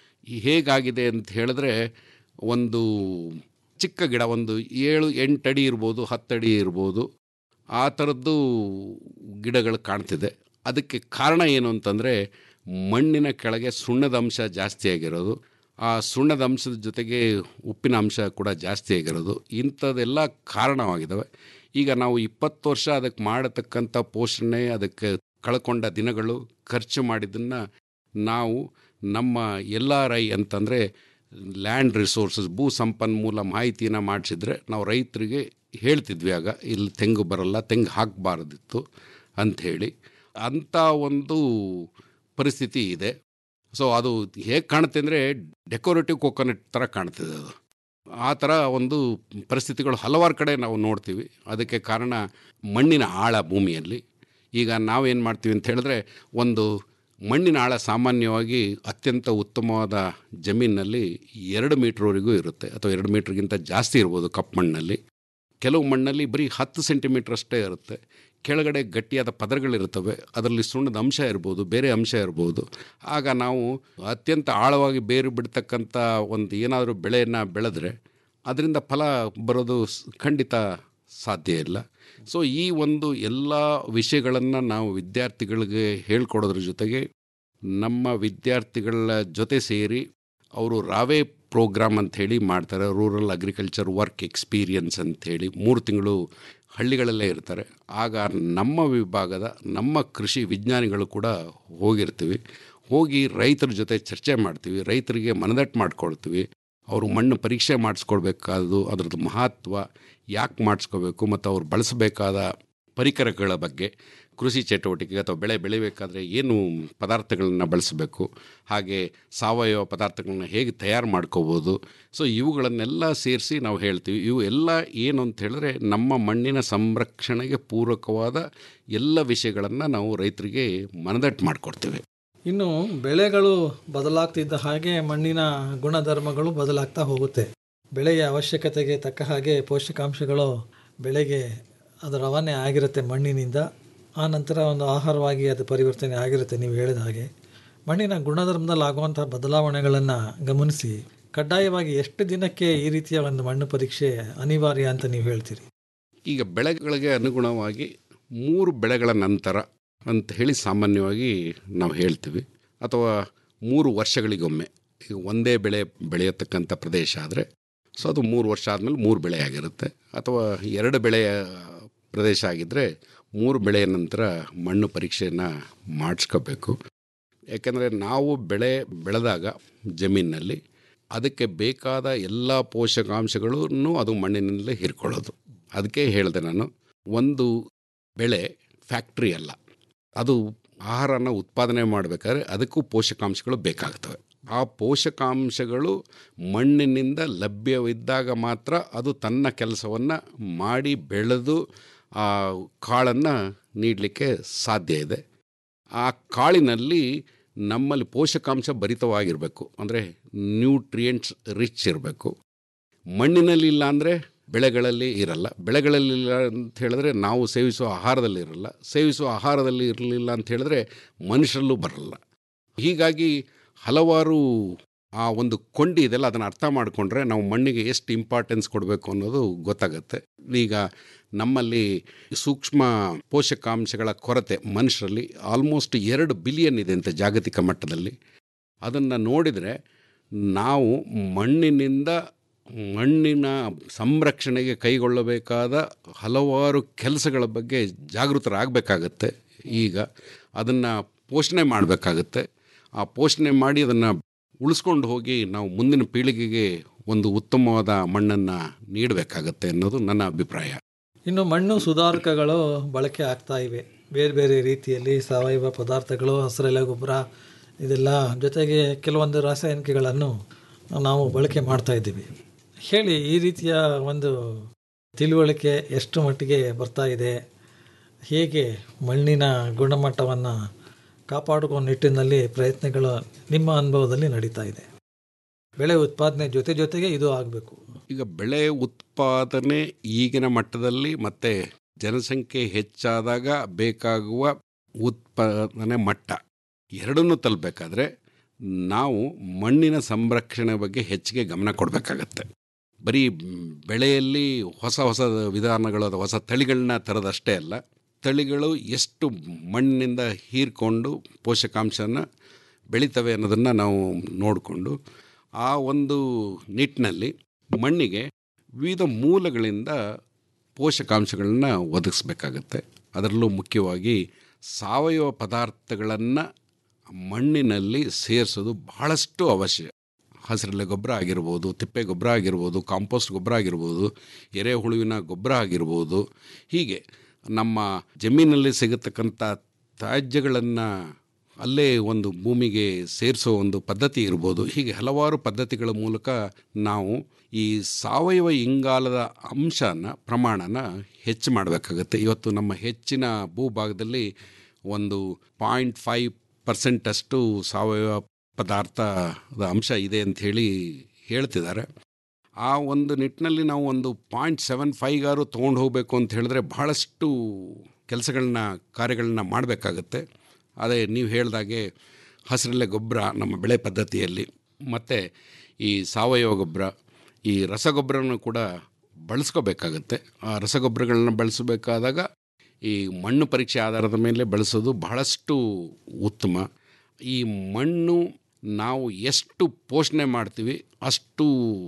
ಹೇಗಾಗಿದೆ ಅಂತ ಹೇಳಿದ್ರೆ ಒಂದು ಚಿಕ್ಕ ಗಿಡ ಒಂದು ಏಳು ಎಂಟು ಅಡಿ ಇರ್ಬೋದು ಹತ್ತಡಿ ಇರ್ಬೋದು ಆ ಥರದ್ದು ಗಿಡಗಳು ಕಾಣ್ತಿದೆ ಅದಕ್ಕೆ ಕಾರಣ ಏನು ಅಂತಂದರೆ ಮಣ್ಣಿನ ಕೆಳಗೆ ಸುಣ್ಣದ ಅಂಶ ಜಾಸ್ತಿ ಆಗಿರೋದು ಆ ಸುಣ್ಣದ ಅಂಶದ ಜೊತೆಗೆ ಉಪ್ಪಿನ ಅಂಶ ಕೂಡ ಜಾಸ್ತಿ ಆಗಿರೋದು ಇಂಥದ್ದೆಲ್ಲ ಕಾರಣವಾಗಿದ್ದಾವೆ ಈಗ ನಾವು ಇಪ್ಪತ್ತು ವರ್ಷ ಅದಕ್ಕೆ ಮಾಡತಕ್ಕಂಥ ಪೋಷಣೆ ಅದಕ್ಕೆ ಕಳ್ಕೊಂಡ ದಿನಗಳು ಖರ್ಚು ಮಾಡಿದ್ದನ್ನು ನಾವು ನಮ್ಮ ಎಲ್ ಆರ್ ಐ ಅಂತಂದರೆ ಲ್ಯಾಂಡ್ ರಿಸೋರ್ಸಸ್ ಭೂ ಸಂಪನ್ಮೂಲ ಮಾಹಿತಿನ ಮಾಡಿಸಿದ್ರೆ ನಾವು ರೈತರಿಗೆ ಹೇಳ್ತಿದ್ವಿ ಆಗ ಇಲ್ಲಿ ತೆಂಗು ಬರಲ್ಲ ತೆಂಗು ಹಾಕಬಾರ್ದಿತ್ತು ಅಂಥೇಳಿ ಅಂಥ ಒಂದು ಪರಿಸ್ಥಿತಿ ಇದೆ ಸೊ ಅದು ಹೇಗೆ ಕಾಣುತ್ತೆ ಅಂದರೆ ಡೆಕೋರೇಟಿವ್ ಕೋಕೋನಟ್ ಥರ ಕಾಣ್ತಿದೆ ಅದು ಆ ಥರ ಒಂದು ಪರಿಸ್ಥಿತಿಗಳು ಹಲವಾರು ಕಡೆ ನಾವು ನೋಡ್ತೀವಿ ಅದಕ್ಕೆ ಕಾರಣ ಮಣ್ಣಿನ ಆಳ ಭೂಮಿಯಲ್ಲಿ ಈಗ ನಾವೇನು ಮಾಡ್ತೀವಿ ಅಂತ ಹೇಳಿದ್ರೆ ಒಂದು ಮಣ್ಣಿನ ಆಳ ಸಾಮಾನ್ಯವಾಗಿ ಅತ್ಯಂತ ಉತ್ತಮವಾದ ಜಮೀನಿನಲ್ಲಿ ಎರಡು ಮೀಟ್ರ್ವರೆಗೂ ಇರುತ್ತೆ ಅಥವಾ ಎರಡು ಮೀಟ್ರಿಗಿಂತ ಜಾಸ್ತಿ ಇರ್ಬೋದು ಕಪ್ಪು ಮಣ್ಣಲ್ಲಿ ಕೆಲವು ಮಣ್ಣಲ್ಲಿ ಬರೀ ಹತ್ತು ಸೆಂಟಿಮೀಟ್ರ್ ಅಷ್ಟೇ ಇರುತ್ತೆ ಕೆಳಗಡೆ ಗಟ್ಟಿಯಾದ ಪದರಗಳಿರ್ತವೆ ಅದರಲ್ಲಿ ಸುಣ್ಣದ ಅಂಶ ಇರ್ಬೋದು ಬೇರೆ ಅಂಶ ಇರ್ಬೋದು ಆಗ ನಾವು ಅತ್ಯಂತ ಆಳವಾಗಿ ಬೇರು ಬಿಡ್ತಕ್ಕಂಥ ಒಂದು ಏನಾದರೂ ಬೆಳೆಯನ್ನು ಬೆಳೆದ್ರೆ ಅದರಿಂದ ಫಲ ಬರೋದು ಖಂಡಿತ ಸಾಧ್ಯ ಇಲ್ಲ ಸೊ ಈ ಒಂದು ಎಲ್ಲ ವಿಷಯಗಳನ್ನು ನಾವು ವಿದ್ಯಾರ್ಥಿಗಳಿಗೆ ಹೇಳ್ಕೊಡೋದ್ರ ಜೊತೆಗೆ ನಮ್ಮ ವಿದ್ಯಾರ್ಥಿಗಳ ಜೊತೆ ಸೇರಿ ಅವರು ರಾವೆ ಪ್ರೋಗ್ರಾಮ್ ಅಂಥೇಳಿ ಮಾಡ್ತಾರೆ ರೂರಲ್ ಅಗ್ರಿಕಲ್ಚರ್ ವರ್ಕ್ ಎಕ್ಸ್ಪೀರಿಯನ್ಸ್ ಅಂಥೇಳಿ ಮೂರು ತಿಂಗಳು ಹಳ್ಳಿಗಳಲ್ಲೇ ಇರ್ತಾರೆ ಆಗ ನಮ್ಮ ವಿಭಾಗದ ನಮ್ಮ ಕೃಷಿ ವಿಜ್ಞಾನಿಗಳು ಕೂಡ ಹೋಗಿರ್ತೀವಿ ಹೋಗಿ ರೈತರ ಜೊತೆ ಚರ್ಚೆ ಮಾಡ್ತೀವಿ ರೈತರಿಗೆ ಮನದಟ್ಟು ಮಾಡ್ಕೊಳ್ತೀವಿ ಅವರು ಮಣ್ಣು ಪರೀಕ್ಷೆ ಮಾಡಿಸ್ಕೊಳ್ಬೇಕಾದ್ದು ಅದರದ್ದು ಮಹತ್ವ ಯಾಕೆ ಮಾಡಿಸ್ಕೋಬೇಕು ಮತ್ತು ಅವ್ರು ಬಳಸಬೇಕಾದ ಪರಿಕರಗಳ ಬಗ್ಗೆ ಕೃಷಿ ಚಟುವಟಿಕೆ ಅಥವಾ ಬೆಳೆ ಬೆಳಿಬೇಕಾದ್ರೆ ಏನು ಪದಾರ್ಥಗಳನ್ನ ಬಳಸಬೇಕು ಹಾಗೆ ಸಾವಯವ ಪದಾರ್ಥಗಳನ್ನ ಹೇಗೆ ತಯಾರು ಮಾಡ್ಕೋಬೋದು ಸೊ ಇವುಗಳನ್ನೆಲ್ಲ ಸೇರಿಸಿ ನಾವು ಹೇಳ್ತೀವಿ ಇವು ಎಲ್ಲ ಏನು ಅಂತ ಹೇಳಿದ್ರೆ ನಮ್ಮ ಮಣ್ಣಿನ ಸಂರಕ್ಷಣೆಗೆ ಪೂರಕವಾದ ಎಲ್ಲ ವಿಷಯಗಳನ್ನು ನಾವು ರೈತರಿಗೆ ಮನದಟ್ಟು ಮಾಡಿಕೊಡ್ತೀವಿ ಇನ್ನು ಬೆಳೆಗಳು ಬದಲಾಗ್ತಿದ್ದ ಹಾಗೆ ಮಣ್ಣಿನ ಗುಣಧರ್ಮಗಳು ಬದಲಾಗ್ತಾ ಹೋಗುತ್ತೆ ಬೆಳೆಯ ಅವಶ್ಯಕತೆಗೆ ತಕ್ಕ ಹಾಗೆ ಪೋಷಕಾಂಶಗಳು ಬೆಳೆಗೆ ಅದು ರವಾನೆ ಆಗಿರುತ್ತೆ ಮಣ್ಣಿನಿಂದ ಆ ನಂತರ ಒಂದು ಆಹಾರವಾಗಿ ಅದು ಪರಿವರ್ತನೆ ಆಗಿರುತ್ತೆ ನೀವು ಹೇಳಿದ ಹಾಗೆ ಮಣ್ಣಿನ ಗುಣಧರ್ಮದಲ್ಲಿ ಆಗುವಂತಹ ಬದಲಾವಣೆಗಳನ್ನು ಗಮನಿಸಿ ಕಡ್ಡಾಯವಾಗಿ ಎಷ್ಟು ದಿನಕ್ಕೆ ಈ ರೀತಿಯ ಒಂದು ಮಣ್ಣು ಪರೀಕ್ಷೆ ಅನಿವಾರ್ಯ ಅಂತ ನೀವು ಹೇಳ್ತೀರಿ ಈಗ ಬೆಳೆಗಳಿಗೆ ಅನುಗುಣವಾಗಿ ಮೂರು ಬೆಳೆಗಳ ನಂತರ ಅಂತ ಹೇಳಿ ಸಾಮಾನ್ಯವಾಗಿ ನಾವು ಹೇಳ್ತೀವಿ ಅಥವಾ ಮೂರು ವರ್ಷಗಳಿಗೊಮ್ಮೆ ಈಗ ಒಂದೇ ಬೆಳೆ ಬೆಳೆಯತಕ್ಕಂಥ ಪ್ರದೇಶ ಆದರೆ ಸೊ ಅದು ಮೂರು ವರ್ಷ ಆದಮೇಲೆ ಮೂರು ಬೆಳೆ ಆಗಿರುತ್ತೆ ಅಥವಾ ಎರಡು ಬೆಳೆಯ ಪ್ರದೇಶ ಆಗಿದ್ದರೆ ಮೂರು ಬೆಳೆಯ ನಂತರ ಮಣ್ಣು ಪರೀಕ್ಷೆಯನ್ನು ಮಾಡಿಸ್ಕೋಬೇಕು ಯಾಕೆಂದರೆ ನಾವು ಬೆಳೆ ಬೆಳೆದಾಗ ಜಮೀನಿನಲ್ಲಿ ಅದಕ್ಕೆ ಬೇಕಾದ ಎಲ್ಲ ಪೋಷಕಾಂಶಗಳನ್ನು ಅದು ಮಣ್ಣಿನಲ್ಲೇ ಹೀರ್ಕೊಳ್ಳೋದು ಅದಕ್ಕೆ ಹೇಳಿದೆ ನಾನು ಒಂದು ಬೆಳೆ ಫ್ಯಾಕ್ಟ್ರಿ ಅಲ್ಲ ಅದು ಆಹಾರನ ಉತ್ಪಾದನೆ ಮಾಡಬೇಕಾದ್ರೆ ಅದಕ್ಕೂ ಪೋಷಕಾಂಶಗಳು ಬೇಕಾಗ್ತವೆ ಆ ಪೋಷಕಾಂಶಗಳು ಮಣ್ಣಿನಿಂದ ಲಭ್ಯವಿದ್ದಾಗ ಮಾತ್ರ ಅದು ತನ್ನ ಕೆಲಸವನ್ನು ಮಾಡಿ ಬೆಳೆದು ಆ ಕಾಳನ್ನು ನೀಡಲಿಕ್ಕೆ ಸಾಧ್ಯ ಇದೆ ಆ ಕಾಳಿನಲ್ಲಿ ನಮ್ಮಲ್ಲಿ ಪೋಷಕಾಂಶ ಭರಿತವಾಗಿರಬೇಕು ಅಂದರೆ ನ್ಯೂಟ್ರಿಯೆಂಟ್ಸ್ ರಿಚ್ ಇರಬೇಕು ಮಣ್ಣಿನಲ್ಲಿ ಇಲ್ಲ ಅಂದರೆ ಬೆಳೆಗಳಲ್ಲಿ ಇರಲ್ಲ ಬೆಳೆಗಳಲ್ಲಿ ಇಲ್ಲ ಅಂತ ಹೇಳಿದ್ರೆ ನಾವು ಸೇವಿಸುವ ಆಹಾರದಲ್ಲಿ ಇರಲ್ಲ ಸೇವಿಸುವ ಆಹಾರದಲ್ಲಿ ಇರಲಿಲ್ಲ ಅಂತ ಹೇಳಿದ್ರೆ ಮನುಷ್ಯರಲ್ಲೂ ಬರಲ್ಲ ಹೀಗಾಗಿ ಹಲವಾರು ಆ ಒಂದು ಕೊಂಡಿ ಇದೆಲ್ಲ ಅದನ್ನು ಅರ್ಥ ಮಾಡಿಕೊಂಡ್ರೆ ನಾವು ಮಣ್ಣಿಗೆ ಎಷ್ಟು ಇಂಪಾರ್ಟೆನ್ಸ್ ಕೊಡಬೇಕು ಅನ್ನೋದು ಗೊತ್ತಾಗುತ್ತೆ ಈಗ ನಮ್ಮಲ್ಲಿ ಸೂಕ್ಷ್ಮ ಪೋಷಕಾಂಶಗಳ ಕೊರತೆ ಮನುಷ್ಯರಲ್ಲಿ ಆಲ್ಮೋಸ್ಟ್ ಎರಡು ಬಿಲಿಯನ್ ಇದೆ ಅಂತ ಜಾಗತಿಕ ಮಟ್ಟದಲ್ಲಿ ಅದನ್ನು ನೋಡಿದರೆ ನಾವು ಮಣ್ಣಿನಿಂದ ಮಣ್ಣಿನ ಸಂರಕ್ಷಣೆಗೆ ಕೈಗೊಳ್ಳಬೇಕಾದ ಹಲವಾರು ಕೆಲಸಗಳ ಬಗ್ಗೆ ಜಾಗೃತರಾಗಬೇಕಾಗತ್ತೆ ಈಗ ಅದನ್ನು ಪೋಷಣೆ ಮಾಡಬೇಕಾಗತ್ತೆ ಆ ಪೋಷಣೆ ಮಾಡಿ ಅದನ್ನು ಉಳಿಸ್ಕೊಂಡು ಹೋಗಿ ನಾವು ಮುಂದಿನ ಪೀಳಿಗೆಗೆ ಒಂದು ಉತ್ತಮವಾದ ಮಣ್ಣನ್ನು ನೀಡಬೇಕಾಗತ್ತೆ ಅನ್ನೋದು ನನ್ನ ಅಭಿಪ್ರಾಯ ಇನ್ನು ಮಣ್ಣು ಸುಧಾರಕಗಳು ಬಳಕೆ ಆಗ್ತಾ ಇವೆ ಬೇರೆ ಬೇರೆ ರೀತಿಯಲ್ಲಿ ಸಾವಯವ ಪದಾರ್ಥಗಳು ಹಸಿರೆಲೆ ಗೊಬ್ಬರ ಇದೆಲ್ಲ ಜೊತೆಗೆ ಕೆಲವೊಂದು ರಾಸಾಯನಿಕಗಳನ್ನು ನಾವು ಬಳಕೆ ಮಾಡ್ತಾ ಇದ್ದೀವಿ ಹೇಳಿ ಈ ರೀತಿಯ ಒಂದು ತಿಳುವಳಿಕೆ ಎಷ್ಟು ಮಟ್ಟಿಗೆ ಬರ್ತಾ ಇದೆ ಹೇಗೆ ಮಣ್ಣಿನ ಗುಣಮಟ್ಟವನ್ನು ಕಾಪಾಡಿಕೋ ನಿಟ್ಟಿನಲ್ಲಿ ಪ್ರಯತ್ನಗಳು ನಿಮ್ಮ ಅನುಭವದಲ್ಲಿ ನಡೀತಾ ಇದೆ ಬೆಳೆ ಉತ್ಪಾದನೆ ಜೊತೆ ಜೊತೆಗೆ ಇದು ಆಗಬೇಕು ಈಗ ಬೆಳೆ ಉತ್ಪಾದನೆ ಈಗಿನ ಮಟ್ಟದಲ್ಲಿ ಮತ್ತು ಜನಸಂಖ್ಯೆ ಹೆಚ್ಚಾದಾಗ ಬೇಕಾಗುವ ಉತ್ಪಾದನೆ ಮಟ್ಟ ಎರಡನ್ನೂ ತಲುಪಬೇಕಾದ್ರೆ ನಾವು ಮಣ್ಣಿನ ಸಂರಕ್ಷಣೆ ಬಗ್ಗೆ ಹೆಚ್ಚಿಗೆ ಗಮನ ಕೊಡಬೇಕಾಗತ್ತೆ ಬರೀ ಬೆಳೆಯಲ್ಲಿ ಹೊಸ ಹೊಸ ವಿಧಾನಗಳು ಅಥವಾ ಹೊಸ ತಳಿಗಳನ್ನ ತರೋದಷ್ಟೇ ಅಲ್ಲ ತಳಿಗಳು ಎಷ್ಟು ಮಣ್ಣಿನಿಂದ ಹೀರ್ಕೊಂಡು ಪೋಷಕಾಂಶನ ಬೆಳೀತವೆ ಅನ್ನೋದನ್ನು ನಾವು ನೋಡಿಕೊಂಡು ಆ ಒಂದು ನಿಟ್ಟಿನಲ್ಲಿ ಮಣ್ಣಿಗೆ ವಿವಿಧ ಮೂಲಗಳಿಂದ ಪೋಷಕಾಂಶಗಳನ್ನ ಒದಗಿಸ್ಬೇಕಾಗತ್ತೆ ಅದರಲ್ಲೂ ಮುಖ್ಯವಾಗಿ ಸಾವಯವ ಪದಾರ್ಥಗಳನ್ನು ಮಣ್ಣಿನಲ್ಲಿ ಸೇರಿಸೋದು ಬಹಳಷ್ಟು ಅವಶ್ಯ ಹಸಿರೆಲೆ ಗೊಬ್ಬರ ಆಗಿರ್ಬೋದು ತಿಪ್ಪೆ ಗೊಬ್ಬರ ಆಗಿರ್ಬೋದು ಕಾಂಪೋಸ್ಟ್ ಗೊಬ್ಬರ ಆಗಿರ್ಬೋದು ಎರೆಹುಳುವಿನ ಗೊಬ್ಬರ ಆಗಿರ್ಬೋದು ಹೀಗೆ ನಮ್ಮ ಜಮೀನಲ್ಲಿ ಸಿಗತಕ್ಕಂಥ ತ್ಯಾಜ್ಯಗಳನ್ನು ಅಲ್ಲೇ ಒಂದು ಭೂಮಿಗೆ ಸೇರಿಸೋ ಒಂದು ಪದ್ಧತಿ ಇರ್ಬೋದು ಹೀಗೆ ಹಲವಾರು ಪದ್ಧತಿಗಳ ಮೂಲಕ ನಾವು ಈ ಸಾವಯವ ಇಂಗಾಲದ ಅಂಶನ ಪ್ರಮಾಣನ ಹೆಚ್ಚು ಮಾಡಬೇಕಾಗತ್ತೆ ಇವತ್ತು ನಮ್ಮ ಹೆಚ್ಚಿನ ಭೂಭಾಗದಲ್ಲಿ ಒಂದು ಪಾಯಿಂಟ್ ಫೈವ್ ಪರ್ಸೆಂಟಷ್ಟು ಸಾವಯವ ಪದಾರ್ಥದ ಅಂಶ ಇದೆ ಅಂಥೇಳಿ ಹೇಳ್ತಿದ್ದಾರೆ ಆ ಒಂದು ನಿಟ್ಟಿನಲ್ಲಿ ನಾವು ಒಂದು ಪಾಯಿಂಟ್ ಸೆವೆನ್ ಫೈವ್ಗಾರು ತೊಗೊಂಡು ಹೋಗಬೇಕು ಅಂತ ಹೇಳಿದ್ರೆ ಬಹಳಷ್ಟು ಕೆಲಸಗಳನ್ನ ಕಾರ್ಯಗಳನ್ನ ಮಾಡಬೇಕಾಗತ್ತೆ ಅದೇ ನೀವು ಹೇಳ್ದಾಗೆ ಹಸಿರೆಲೆ ಗೊಬ್ಬರ ನಮ್ಮ ಬೆಳೆ ಪದ್ಧತಿಯಲ್ಲಿ ಮತ್ತು ಈ ಸಾವಯವ ಗೊಬ್ಬರ ಈ ರಸಗೊಬ್ಬರನೂ ಕೂಡ ಬಳಸ್ಕೋಬೇಕಾಗತ್ತೆ ಆ ರಸಗೊಬ್ಬರಗಳನ್ನ ಬಳಸಬೇಕಾದಾಗ ಈ ಮಣ್ಣು ಪರೀಕ್ಷೆ ಆಧಾರದ ಮೇಲೆ ಬಳಸೋದು ಬಹಳಷ್ಟು ಉತ್ತಮ ಈ ಮಣ್ಣು ನಾವು ಎಷ್ಟು ಪೋಷಣೆ ಮಾಡ್ತೀವಿ ಅಷ್ಟು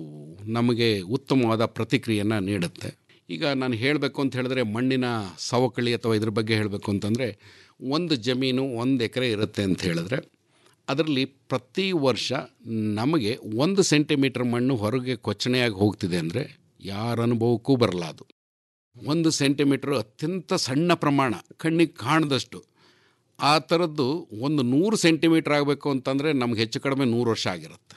ನಮಗೆ ಉತ್ತಮವಾದ ಪ್ರತಿಕ್ರಿಯೆಯನ್ನು ನೀಡುತ್ತೆ ಈಗ ನಾನು ಹೇಳಬೇಕು ಅಂತ ಹೇಳಿದ್ರೆ ಮಣ್ಣಿನ ಸವಕಳಿ ಅಥವಾ ಇದ್ರ ಬಗ್ಗೆ ಹೇಳಬೇಕು ಅಂತಂದರೆ ಒಂದು ಜಮೀನು ಒಂದು ಎಕರೆ ಇರುತ್ತೆ ಅಂತ ಹೇಳಿದ್ರೆ ಅದರಲ್ಲಿ ಪ್ರತಿ ವರ್ಷ ನಮಗೆ ಒಂದು ಸೆಂಟಿಮೀಟ್ರ್ ಮಣ್ಣು ಹೊರಗೆ ಕೊಚ್ಚಣೆಯಾಗಿ ಹೋಗ್ತಿದೆ ಅಂದರೆ ಯಾರ ಅನುಭವಕ್ಕೂ ಬರಲ್ಲ ಅದು ಒಂದು ಸೆಂಟಿಮೀಟ್ರ್ ಅತ್ಯಂತ ಸಣ್ಣ ಪ್ರಮಾಣ ಕಣ್ಣಿಗೆ ಕಾಣದಷ್ಟು ಆ ಥರದ್ದು ಒಂದು ನೂರು ಸೆಂಟಿಮೀಟ್ರ್ ಆಗಬೇಕು ಅಂತಂದರೆ ನಮ್ಗೆ ಹೆಚ್ಚು ಕಡಿಮೆ ನೂರು ವರ್ಷ ಆಗಿರುತ್ತೆ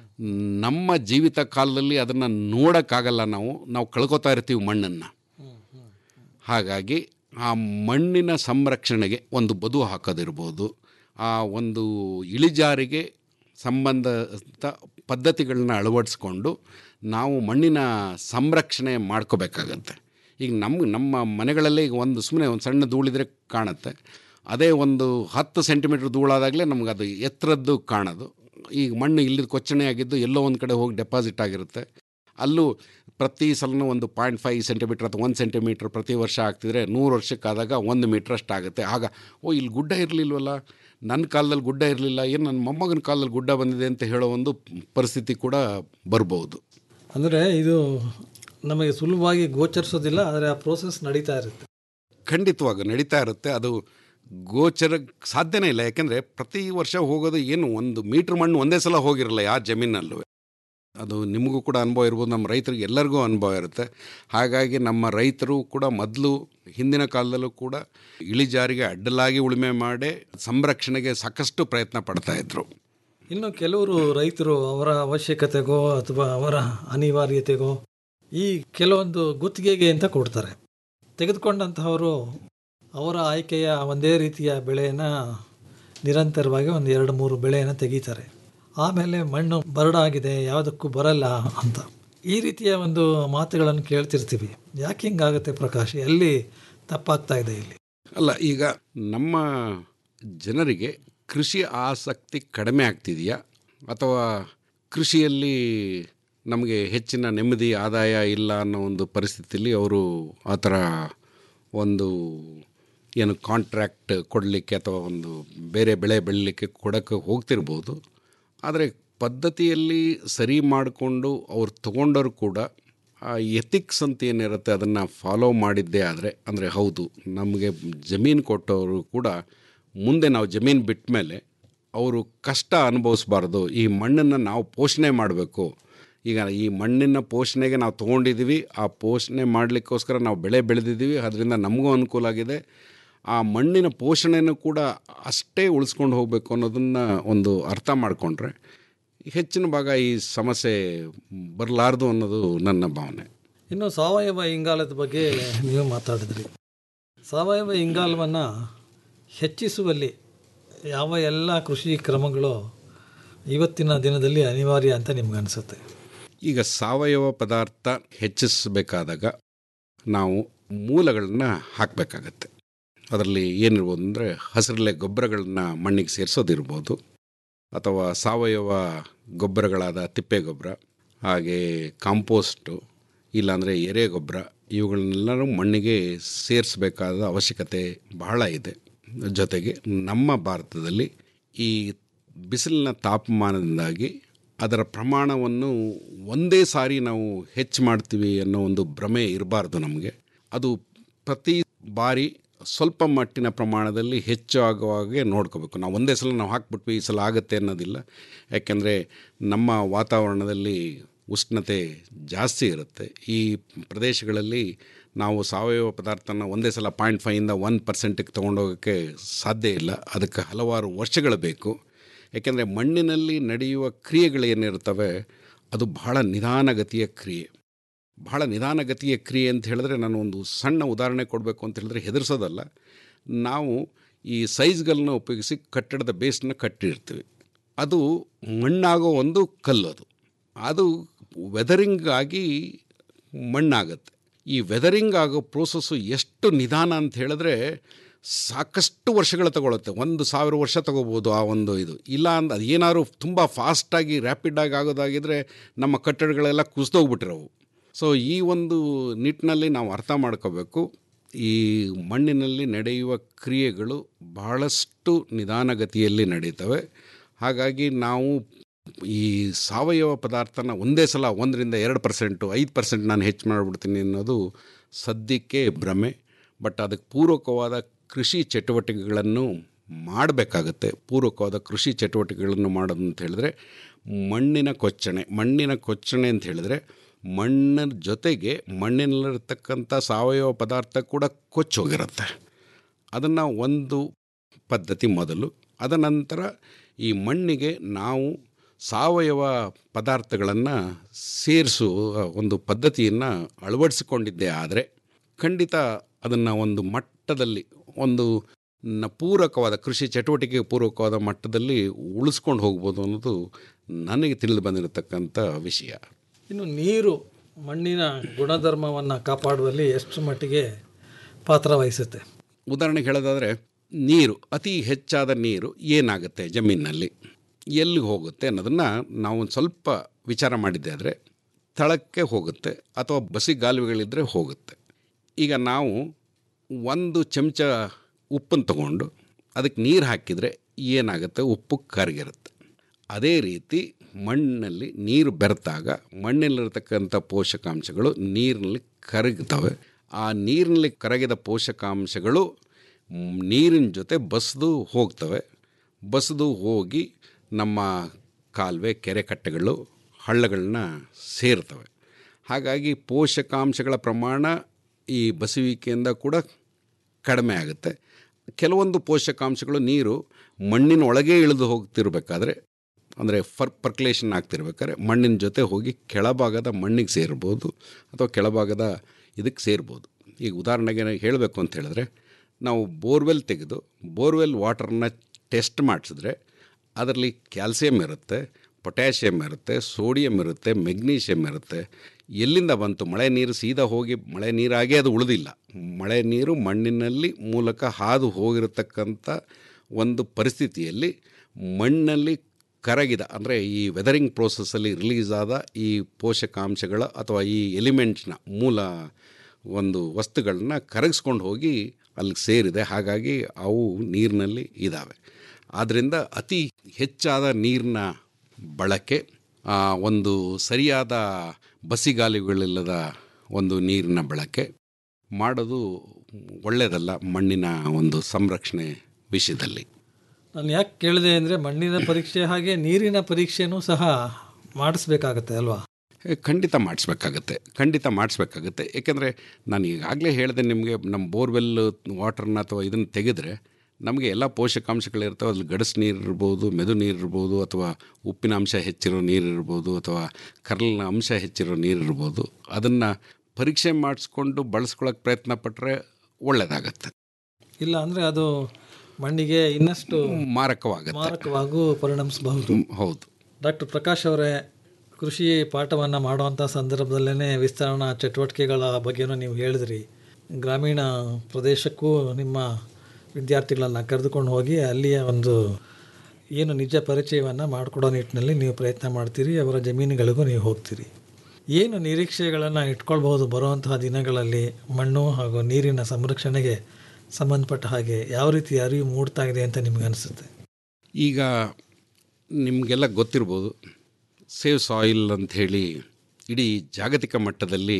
ನಮ್ಮ ಜೀವಿತ ಕಾಲದಲ್ಲಿ ಅದನ್ನು ನೋಡೋಕ್ಕಾಗಲ್ಲ ನಾವು ನಾವು ಕಳ್ಕೊತಾ ಇರ್ತೀವಿ ಮಣ್ಣನ್ನು ಹಾಗಾಗಿ ಆ ಮಣ್ಣಿನ ಸಂರಕ್ಷಣೆಗೆ ಒಂದು ಬದು ಹಾಕೋದಿರ್ಬೋದು ಆ ಒಂದು ಇಳಿಜಾರಿಗೆ ಸಂಬಂಧಿತ ಪದ್ಧತಿಗಳನ್ನ ಅಳವಡಿಸ್ಕೊಂಡು ನಾವು ಮಣ್ಣಿನ ಸಂರಕ್ಷಣೆ ಮಾಡ್ಕೋಬೇಕಾಗತ್ತೆ ಈಗ ನಮ್ಮ ನಮ್ಮ ಮನೆಗಳಲ್ಲೇ ಈಗ ಒಂದು ಸುಮ್ಮನೆ ಒಂದು ಸಣ್ಣ ಧೂಳಿದ್ರೆ ಕಾಣುತ್ತೆ ಅದೇ ಒಂದು ಹತ್ತು ಸೆಂಟಿಮೀಟ್ರ್ ಧೂಳಾದಾಗಲೇ ನಮ್ಗೆ ಅದು ಎತ್ತರದ್ದು ಕಾಣೋದು ಈಗ ಮಣ್ಣು ಇಲ್ಲಿದ್ದು ಕೊಚ್ಚಣೆ ಆಗಿದ್ದು ಎಲ್ಲೋ ಒಂದು ಕಡೆ ಹೋಗಿ ಡೆಪಾಸಿಟ್ ಆಗಿರುತ್ತೆ ಅಲ್ಲೂ ಪ್ರತಿ ಸಲನೂ ಒಂದು ಪಾಯಿಂಟ್ ಫೈವ್ ಸೆಂಟಿಮೀಟ್ರ್ ಅಥವಾ ಒಂದು ಸೆಂಟಿಮೀಟ್ರ್ ಪ್ರತಿ ವರ್ಷ ಆಗ್ತಿದ್ರೆ ನೂರು ವರ್ಷಕ್ಕಾದಾಗ ಒಂದು ಮೀಟ್ರ್ ಅಷ್ಟು ಆಗುತ್ತೆ ಆಗ ಓ ಇಲ್ಲಿ ಗುಡ್ಡ ಇರಲಿಲ್ವಲ್ಲ ನನ್ನ ಕಾಲದಲ್ಲಿ ಗುಡ್ಡ ಇರಲಿಲ್ಲ ಏನು ನನ್ನ ಮೊಮ್ಮಗನ ಕಾಲದಲ್ಲಿ ಗುಡ್ಡ ಬಂದಿದೆ ಅಂತ ಹೇಳೋ ಒಂದು ಪರಿಸ್ಥಿತಿ ಕೂಡ ಬರ್ಬೋದು ಅಂದರೆ ಇದು ನಮಗೆ ಸುಲಭವಾಗಿ ಗೋಚರಿಸೋದಿಲ್ಲ ಆದರೆ ಆ ಪ್ರೋಸೆಸ್ ನಡೀತಾ ಇರುತ್ತೆ ಖಂಡಿತವಾಗ ನಡೀತಾ ಇರುತ್ತೆ ಅದು ಗೋಚರ ಸಾಧ್ಯನೇ ಇಲ್ಲ ಯಾಕೆಂದರೆ ಪ್ರತಿ ವರ್ಷ ಹೋಗೋದು ಏನು ಒಂದು ಮೀಟ್ರ್ ಮಣ್ಣು ಒಂದೇ ಸಲ ಹೋಗಿರಲ್ಲ ಯಾವ ಜಮೀನಲ್ಲೂ ಅದು ನಿಮಗೂ ಕೂಡ ಅನುಭವ ಇರ್ಬೋದು ನಮ್ಮ ರೈತರಿಗೆ ಎಲ್ಲರಿಗೂ ಅನುಭವ ಇರುತ್ತೆ ಹಾಗಾಗಿ ನಮ್ಮ ರೈತರು ಕೂಡ ಮೊದಲು ಹಿಂದಿನ ಕಾಲದಲ್ಲೂ ಕೂಡ ಇಳಿಜಾರಿಗೆ ಅಡ್ಡಲಾಗಿ ಉಳುಮೆ ಮಾಡಿ ಸಂರಕ್ಷಣೆಗೆ ಸಾಕಷ್ಟು ಪ್ರಯತ್ನ ಪಡ್ತಾ ಇದ್ರು ಇನ್ನು ಕೆಲವರು ರೈತರು ಅವರ ಅವಶ್ಯಕತೆಗೋ ಅಥವಾ ಅವರ ಅನಿವಾರ್ಯತೆಗೋ ಈ ಕೆಲವೊಂದು ಗುತ್ತಿಗೆಗೆ ಅಂತ ಕೊಡ್ತಾರೆ ತೆಗೆದುಕೊಂಡಂತಹವರು ಅವರ ಆಯ್ಕೆಯ ಒಂದೇ ರೀತಿಯ ಬೆಳೆಯನ್ನು ನಿರಂತರವಾಗಿ ಒಂದು ಎರಡು ಮೂರು ಬೆಳೆಯನ್ನು ತೆಗೀತಾರೆ ಆಮೇಲೆ ಮಣ್ಣು ಬರಡಾಗಿದೆ ಯಾವುದಕ್ಕೂ ಬರಲ್ಲ ಅಂತ ಈ ರೀತಿಯ ಒಂದು ಮಾತುಗಳನ್ನು ಕೇಳ್ತಿರ್ತೀವಿ ಯಾಕೆ ಹಿಂಗಾಗುತ್ತೆ ಪ್ರಕಾಶ್ ಎಲ್ಲಿ ತಪ್ಪಾಗ್ತಾ ಇದೆ ಇಲ್ಲಿ ಅಲ್ಲ ಈಗ ನಮ್ಮ ಜನರಿಗೆ ಕೃಷಿ ಆಸಕ್ತಿ ಕಡಿಮೆ ಆಗ್ತಿದೆಯಾ ಅಥವಾ ಕೃಷಿಯಲ್ಲಿ ನಮಗೆ ಹೆಚ್ಚಿನ ನೆಮ್ಮದಿ ಆದಾಯ ಇಲ್ಲ ಅನ್ನೋ ಒಂದು ಪರಿಸ್ಥಿತಿಯಲ್ಲಿ ಅವರು ಆ ಥರ ಒಂದು ಏನು ಕಾಂಟ್ರ್ಯಾಕ್ಟ್ ಕೊಡಲಿಕ್ಕೆ ಅಥವಾ ಒಂದು ಬೇರೆ ಬೆಳೆ ಬೆಳೀಲಿಕ್ಕೆ ಕೊಡೋಕ್ಕೆ ಹೋಗ್ತಿರ್ಬೋದು ಆದರೆ ಪದ್ಧತಿಯಲ್ಲಿ ಸರಿ ಮಾಡಿಕೊಂಡು ಅವ್ರು ತೊಗೊಂಡರು ಕೂಡ ಆ ಎಥಿಕ್ಸ್ ಅಂತ ಏನಿರುತ್ತೆ ಅದನ್ನು ಫಾಲೋ ಮಾಡಿದ್ದೇ ಆದರೆ ಅಂದರೆ ಹೌದು ನಮಗೆ ಜಮೀನು ಕೊಟ್ಟವರು ಕೂಡ ಮುಂದೆ ನಾವು ಜಮೀನು ಬಿಟ್ಟ ಮೇಲೆ ಅವರು ಕಷ್ಟ ಅನುಭವಿಸ್ಬಾರ್ದು ಈ ಮಣ್ಣನ್ನು ನಾವು ಪೋಷಣೆ ಮಾಡಬೇಕು ಈಗ ಈ ಮಣ್ಣಿನ ಪೋಷಣೆಗೆ ನಾವು ತೊಗೊಂಡಿದ್ದೀವಿ ಆ ಪೋಷಣೆ ಮಾಡಲಿಕ್ಕೋಸ್ಕರ ನಾವು ಬೆಳೆ ಬೆಳೆದಿದ್ದೀವಿ ಅದರಿಂದ ನಮಗೂ ಅನುಕೂಲ ಆಗಿದೆ ಆ ಮಣ್ಣಿನ ಪೋಷಣೆನೂ ಕೂಡ ಅಷ್ಟೇ ಉಳಿಸ್ಕೊಂಡು ಹೋಗಬೇಕು ಅನ್ನೋದನ್ನು ಒಂದು ಅರ್ಥ ಮಾಡಿಕೊಂಡ್ರೆ ಹೆಚ್ಚಿನ ಭಾಗ ಈ ಸಮಸ್ಯೆ ಬರಲಾರ್ದು ಅನ್ನೋದು ನನ್ನ ಭಾವನೆ ಇನ್ನು ಸಾವಯವ ಇಂಗಾಲದ ಬಗ್ಗೆ ನೀವು ಮಾತಾಡಿದ್ರಿ ಸಾವಯವ ಇಂಗಾಲವನ್ನು ಹೆಚ್ಚಿಸುವಲ್ಲಿ ಯಾವ ಎಲ್ಲ ಕೃಷಿ ಕ್ರಮಗಳು ಇವತ್ತಿನ ದಿನದಲ್ಲಿ ಅನಿವಾರ್ಯ ಅಂತ ನಿಮ್ಗೆ ಅನಿಸುತ್ತೆ ಈಗ ಸಾವಯವ ಪದಾರ್ಥ ಹೆಚ್ಚಿಸಬೇಕಾದಾಗ ನಾವು ಮೂಲಗಳನ್ನ ಹಾಕಬೇಕಾಗತ್ತೆ ಅದರಲ್ಲಿ ಏನಿರ್ಬೋದು ಅಂದರೆ ಹಸಿರಲೆ ಗೊಬ್ಬರಗಳನ್ನ ಮಣ್ಣಿಗೆ ಸೇರಿಸೋದಿರ್ಬೋದು ಅಥವಾ ಸಾವಯವ ಗೊಬ್ಬರಗಳಾದ ತಿಪ್ಪೆ ಗೊಬ್ಬರ ಹಾಗೆ ಕಾಂಪೋಸ್ಟು ಇಲ್ಲಾಂದರೆ ಎರೆ ಗೊಬ್ಬರ ಇವುಗಳನ್ನೆಲ್ಲರೂ ಮಣ್ಣಿಗೆ ಸೇರಿಸಬೇಕಾದ ಅವಶ್ಯಕತೆ ಬಹಳ ಇದೆ ಜೊತೆಗೆ ನಮ್ಮ ಭಾರತದಲ್ಲಿ ಈ ಬಿಸಿಲಿನ ತಾಪಮಾನದಿಂದಾಗಿ ಅದರ ಪ್ರಮಾಣವನ್ನು ಒಂದೇ ಸಾರಿ ನಾವು ಹೆಚ್ಚು ಮಾಡ್ತೀವಿ ಅನ್ನೋ ಒಂದು ಭ್ರಮೆ ಇರಬಾರ್ದು ನಮಗೆ ಅದು ಪ್ರತಿ ಬಾರಿ ಸ್ವಲ್ಪ ಮಟ್ಟಿನ ಪ್ರಮಾಣದಲ್ಲಿ ಹೆಚ್ಚು ಆಗುವಾಗೆ ನೋಡ್ಕೋಬೇಕು ನಾವು ಒಂದೇ ಸಲ ನಾವು ಹಾಕ್ಬಿಟ್ವಿ ಈ ಸಲ ಆಗುತ್ತೆ ಅನ್ನೋದಿಲ್ಲ ಯಾಕೆಂದರೆ ನಮ್ಮ ವಾತಾವರಣದಲ್ಲಿ ಉಷ್ಣತೆ ಜಾಸ್ತಿ ಇರುತ್ತೆ ಈ ಪ್ರದೇಶಗಳಲ್ಲಿ ನಾವು ಸಾವಯವ ಪದಾರ್ಥನ ಒಂದೇ ಸಲ ಪಾಯಿಂಟ್ ಫೈಯಿಂದ ಒನ್ ಪರ್ಸೆಂಟಿಗೆ ತೊಗೊಂಡೋಗೋಕ್ಕೆ ಸಾಧ್ಯ ಇಲ್ಲ ಅದಕ್ಕೆ ಹಲವಾರು ವರ್ಷಗಳು ಬೇಕು ಯಾಕೆಂದರೆ ಮಣ್ಣಿನಲ್ಲಿ ನಡೆಯುವ ಕ್ರಿಯೆಗಳೇನಿರ್ತವೆ ಅದು ಬಹಳ ನಿಧಾನಗತಿಯ ಕ್ರಿಯೆ ಬಹಳ ನಿಧಾನಗತಿಯ ಕ್ರಿಯೆ ಅಂತ ಹೇಳಿದ್ರೆ ನಾನು ಒಂದು ಸಣ್ಣ ಉದಾಹರಣೆ ಕೊಡಬೇಕು ಅಂತ ಹೇಳಿದ್ರೆ ಹೆದರ್ಸೋದಲ್ಲ ನಾವು ಈ ಸೈಜ್ಗಳನ್ನ ಉಪಯೋಗಿಸಿ ಕಟ್ಟಡದ ಬೇಸ್ನ ಕಟ್ಟಿರ್ತೀವಿ ಅದು ಮಣ್ಣಾಗೋ ಒಂದು ಕಲ್ಲು ಅದು ಅದು ವೆದರಿಂಗ್ ಆಗಿ ಮಣ್ಣಾಗತ್ತೆ ಈ ವೆದರಿಂಗ್ ಆಗೋ ಪ್ರೋಸೆಸ್ಸು ಎಷ್ಟು ನಿಧಾನ ಅಂತ ಹೇಳಿದ್ರೆ ಸಾಕಷ್ಟು ವರ್ಷಗಳು ತಗೊಳುತ್ತೆ ಒಂದು ಸಾವಿರ ವರ್ಷ ತಗೋಬೋದು ಆ ಒಂದು ಇದು ಇಲ್ಲ ಅಂದ ಅದು ಏನಾದ್ರು ತುಂಬ ಫಾಸ್ಟಾಗಿ ರ್ಯಾಪಿಡಾಗಿ ಆಗೋದಾಗಿದ್ದರೆ ನಮ್ಮ ಕಟ್ಟಡಗಳೆಲ್ಲ ಕುಸಿದೋಗ್ಬಿಟ್ಟಿರೋವು ಸೊ ಈ ಒಂದು ನಿಟ್ಟಿನಲ್ಲಿ ನಾವು ಅರ್ಥ ಮಾಡ್ಕೋಬೇಕು ಈ ಮಣ್ಣಿನಲ್ಲಿ ನಡೆಯುವ ಕ್ರಿಯೆಗಳು ಬಹಳಷ್ಟು ನಿಧಾನಗತಿಯಲ್ಲಿ ನಡೀತವೆ ಹಾಗಾಗಿ ನಾವು ಈ ಸಾವಯವ ಪದಾರ್ಥನ ಒಂದೇ ಸಲ ಒಂದರಿಂದ ಎರಡು ಪರ್ಸೆಂಟು ಐದು ಪರ್ಸೆಂಟ್ ನಾನು ಹೆಚ್ಚು ಮಾಡಿಬಿಡ್ತೀನಿ ಅನ್ನೋದು ಸದ್ಯಕ್ಕೆ ಭ್ರಮೆ ಬಟ್ ಅದಕ್ಕೆ ಪೂರಕವಾದ ಕೃಷಿ ಚಟುವಟಿಕೆಗಳನ್ನು ಮಾಡಬೇಕಾಗತ್ತೆ ಪೂರಕವಾದ ಕೃಷಿ ಚಟುವಟಿಕೆಗಳನ್ನು ಮಾಡೋದು ಅಂತ ಹೇಳಿದ್ರೆ ಮಣ್ಣಿನ ಕೊಚ್ಚಣೆ ಮಣ್ಣಿನ ಕೊಚ್ಚಣೆ ಅಂತ ಹೇಳಿದ್ರೆ ಮಣ್ಣಿನ ಜೊತೆಗೆ ಮಣ್ಣಿನಲ್ಲಿರ್ತಕ್ಕಂಥ ಸಾವಯವ ಪದಾರ್ಥ ಕೂಡ ಕೊಚ್ಚೋಗಿರುತ್ತೆ ಅದನ್ನು ಒಂದು ಪದ್ಧತಿ ಮೊದಲು ಅದ ನಂತರ ಈ ಮಣ್ಣಿಗೆ ನಾವು ಸಾವಯವ ಪದಾರ್ಥಗಳನ್ನು ಸೇರಿಸುವ ಒಂದು ಪದ್ಧತಿಯನ್ನು ಅಳವಡಿಸಿಕೊಂಡಿದ್ದೇ ಆದರೆ ಖಂಡಿತ ಅದನ್ನು ಒಂದು ಮಟ್ಟದಲ್ಲಿ ಒಂದು ನ ಪೂರಕವಾದ ಕೃಷಿ ಚಟುವಟಿಕೆಗೆ ಪೂರಕವಾದ ಮಟ್ಟದಲ್ಲಿ ಉಳಿಸ್ಕೊಂಡು ಹೋಗ್ಬೋದು ಅನ್ನೋದು ನನಗೆ ತಿಳಿದು ಬಂದಿರತಕ್ಕಂಥ ವಿಷಯ ಇನ್ನು ನೀರು ಮಣ್ಣಿನ ಗುಣಧರ್ಮವನ್ನು ಕಾಪಾಡುವಲ್ಲಿ ಎಷ್ಟು ಮಟ್ಟಿಗೆ ಪಾತ್ರ ವಹಿಸುತ್ತೆ ಉದಾಹರಣೆಗೆ ಹೇಳೋದಾದರೆ ನೀರು ಅತಿ ಹೆಚ್ಚಾದ ನೀರು ಏನಾಗುತ್ತೆ ಜಮೀನಿನಲ್ಲಿ ಎಲ್ಲಿಗೆ ಹೋಗುತ್ತೆ ಅನ್ನೋದನ್ನು ನಾವು ಒಂದು ಸ್ವಲ್ಪ ವಿಚಾರ ಮಾಡಿದ್ದೆ ಆದರೆ ತಳಕ್ಕೆ ಹೋಗುತ್ತೆ ಅಥವಾ ಬಸಿಗಾಲುವೆಗಳಿದ್ದರೆ ಹೋಗುತ್ತೆ ಈಗ ನಾವು ಒಂದು ಚಮಚ ಉಪ್ಪನ್ನು ತಗೊಂಡು ಅದಕ್ಕೆ ನೀರು ಹಾಕಿದರೆ ಏನಾಗುತ್ತೆ ಉಪ್ಪು ಕರಗಿರುತ್ತೆ ಅದೇ ರೀತಿ ಮಣ್ಣಲ್ಲಿ ನೀರು ಬೆರೆತಾಗ ಮಣ್ಣಲ್ಲಿರ್ತಕ್ಕಂಥ ಪೋಷಕಾಂಶಗಳು ನೀರಿನಲ್ಲಿ ಕರಗ್ತವೆ ಆ ನೀರಿನಲ್ಲಿ ಕರಗಿದ ಪೋಷಕಾಂಶಗಳು ಮ್, ನೀರಿನ ಜೊತೆ ಬಸಿದು ಹೋಗ್ತವೆ ಬಸಿದು ಹೋಗಿ ನಮ್ಮ ಕಾಲುವೆ ಕೆರೆ ಕಟ್ಟೆಗಳು ಹಳ್ಳಗಳನ್ನ ಸೇರ್ತವೆ ಹಾಗಾಗಿ ಪೋಷಕಾಂಶಗಳ ಪ್ರಮಾಣ ಈ ಬಸುವಿಕೆಯಿಂದ ಕೂಡ ಕಡಿಮೆ ಆಗುತ್ತೆ ಕೆಲವೊಂದು ಪೋಷಕಾಂಶಗಳು ನೀರು ಮಣ್ಣಿನ ಒಳಗೆ ಇಳಿದು ಹೋಗ್ತಿರ್ಬೇಕಾದ್ರೆ ಅಂದರೆ ಫರ್ ಪರ್ಕ್ಯುಲೇಷನ್ ಆಗ್ತಿರ್ಬೇಕಾದ್ರೆ ಮಣ್ಣಿನ ಜೊತೆ ಹೋಗಿ ಕೆಳಭಾಗದ ಮಣ್ಣಿಗೆ ಸೇರ್ಬೋದು ಅಥವಾ ಕೆಳಭಾಗದ ಇದಕ್ಕೆ ಸೇರ್ಬೋದು ಈಗ ಉದಾಹರಣೆಗೆ ಹೇಳಬೇಕು ಅಂತ ಹೇಳಿದ್ರೆ ನಾವು ಬೋರ್ವೆಲ್ ತೆಗೆದು ಬೋರ್ವೆಲ್ ವಾಟರ್ನ ಟೆಸ್ಟ್ ಮಾಡಿಸಿದ್ರೆ ಅದರಲ್ಲಿ ಕ್ಯಾಲ್ಸಿಯಂ ಇರುತ್ತೆ ಪೊಟ್ಯಾಷಿಯಮ್ ಇರುತ್ತೆ ಸೋಡಿಯಂ ಇರುತ್ತೆ ಮೆಗ್ನೀಷಿಯಮ್ ಇರುತ್ತೆ ಎಲ್ಲಿಂದ ಬಂತು ಮಳೆ ನೀರು ಸೀದಾ ಹೋಗಿ ಮಳೆ ನೀರಾಗೇ ಅದು ಉಳಿದಿಲ್ಲ ಮಳೆ ನೀರು ಮಣ್ಣಿನಲ್ಲಿ ಮೂಲಕ ಹಾದು ಹೋಗಿರತಕ್ಕಂಥ ಒಂದು ಪರಿಸ್ಥಿತಿಯಲ್ಲಿ ಮಣ್ಣಲ್ಲಿ ಕರಗಿದ ಅಂದರೆ ಈ ವೆದರಿಂಗ್ ಪ್ರೋಸೆಸ್ಸಲ್ಲಿ ರಿಲೀಸ್ ಆದ ಈ ಪೋಷಕಾಂಶಗಳ ಅಥವಾ ಈ ಎಲಿಮೆಂಟ್ಸ್ನ ಮೂಲ ಒಂದು ವಸ್ತುಗಳನ್ನ ಕರಗಿಸ್ಕೊಂಡು ಹೋಗಿ ಅಲ್ಲಿಗೆ ಸೇರಿದೆ ಹಾಗಾಗಿ ಅವು ನೀರಿನಲ್ಲಿ ಇದ್ದಾವೆ ಆದ್ದರಿಂದ ಅತಿ ಹೆಚ್ಚಾದ ನೀರಿನ ಬಳಕೆ ಆ, ಒಂದು ಸರಿಯಾದ ಬಸಿಗಾಲಿಗಳಿಲ್ಲದ ಒಂದು ನೀರಿನ ಬಳಕೆ ಮಾಡೋದು ಒಳ್ಳೆಯದಲ್ಲ ಮಣ್ಣಿನ ಒಂದು ಸಂರಕ್ಷಣೆ ವಿಷಯದಲ್ಲಿ ನಾನು ಯಾಕೆ ಕೇಳಿದೆ ಅಂದರೆ ಮಣ್ಣಿನ ಪರೀಕ್ಷೆ ಹಾಗೆ ನೀರಿನ ಪರೀಕ್ಷೆನೂ ಸಹ ಮಾಡಿಸ್ಬೇಕಾಗತ್ತೆ ಅಲ್ವಾ ಏ, ಖಂಡಿತ ಮಾಡಿಸ್ಬೇಕಾಗತ್ತೆ ಖಂಡಿತ ಮಾಡಿಸ್ಬೇಕಾಗತ್ತೆ ಏಕೆಂದರೆ ನಾನು ಈಗಾಗಲೇ ಹೇಳಿದೆ ನಿಮಗೆ ನಮ್ಮ ಬೋರ್ವೆಲ್ ವಾಟರ್ನ ಅಥವಾ ಇದನ್ನು ತೆಗೆದ್ರೆ ನಮಗೆ ಎಲ್ಲ ಪೋಷಕಾಂಶಗಳಿರ್ತವೆ ಅದ್ರಲ್ಲಿ ಗಡಸು ನೀರು ಇರ್ಬೋದು ಮೆದು ನೀರು ಇರ್ಬೋದು ಅಥವಾ ಉಪ್ಪಿನ ಅಂಶ ಹೆಚ್ಚಿರೋ ನೀರು ಇರ್ಬೋದು ಅಥವಾ ಕರ್ಲಿನ ಅಂಶ ಹೆಚ್ಚಿರೋ ನೀರು ಇರ್ಬೋದು ಅದನ್ನು ಪರೀಕ್ಷೆ ಮಾಡಿಸ್ಕೊಂಡು ಬಳಸ್ಕೊಳ್ಳೋಕೆ ಪ್ರಯತ್ನ ಪಟ್ಟರೆ ಒಳ್ಳೆಯದಾಗತ್ತೆ ಇಲ್ಲ ಅಂದರೆ ಅದು ಮಣ್ಣಿಗೆ ಇನ್ನಷ್ಟು ಮಾರಕವಾಗತ್ತೆ ಮಾರಕವಾಗೂ ಪರಿಣಮಿಸಬಹುದು ಹೌದು ಡಾಕ್ಟರ್ ಪ್ರಕಾಶ್ ಅವರೇ ಕೃಷಿ ಪಾಠವನ್ನು ಮಾಡುವಂಥ ಸಂದರ್ಭದಲ್ಲೇ ವಿಸ್ತರಣಾ ಚಟುವಟಿಕೆಗಳ ಬಗ್ಗೆನೂ ನೀವು ಹೇಳಿದ್ರಿ ಗ್ರಾಮೀಣ ಪ್ರದೇಶಕ್ಕೂ ನಿಮ್ಮ ವಿದ್ಯಾರ್ಥಿಗಳನ್ನು ಕರೆದುಕೊಂಡು ಹೋಗಿ ಅಲ್ಲಿಯ ಒಂದು ಏನು ನಿಜ ಪರಿಚಯವನ್ನು ಮಾಡಿಕೊಡೋ ನಿಟ್ಟಿನಲ್ಲಿ ನೀವು ಪ್ರಯತ್ನ ಮಾಡ್ತೀರಿ ಅವರ ಜಮೀನುಗಳಿಗೂ ನೀವು ಹೋಗ್ತೀರಿ ಏನು ನಿರೀಕ್ಷೆಗಳನ್ನು ಇಟ್ಕೊಳ್ಬಹುದು ಬರುವಂತಹ ದಿನಗಳಲ್ಲಿ ಮಣ್ಣು ಹಾಗೂ ನೀರಿನ ಸಂರಕ್ಷಣೆಗೆ ಸಂಬಂಧಪಟ್ಟ ಹಾಗೆ ಯಾವ ರೀತಿ ಅರಿವು ಮೂಡ್ತಾ ಇದೆ ಅಂತ ನಿಮ್ಗೆ ಅನಿಸುತ್ತೆ ಈಗ ನಿಮಗೆಲ್ಲ ಗೊತ್ತಿರ್ಬೋದು ಸೇವ್ ಸಾಯಿಲ್ ಅಂಥೇಳಿ ಇಡೀ ಜಾಗತಿಕ ಮಟ್ಟದಲ್ಲಿ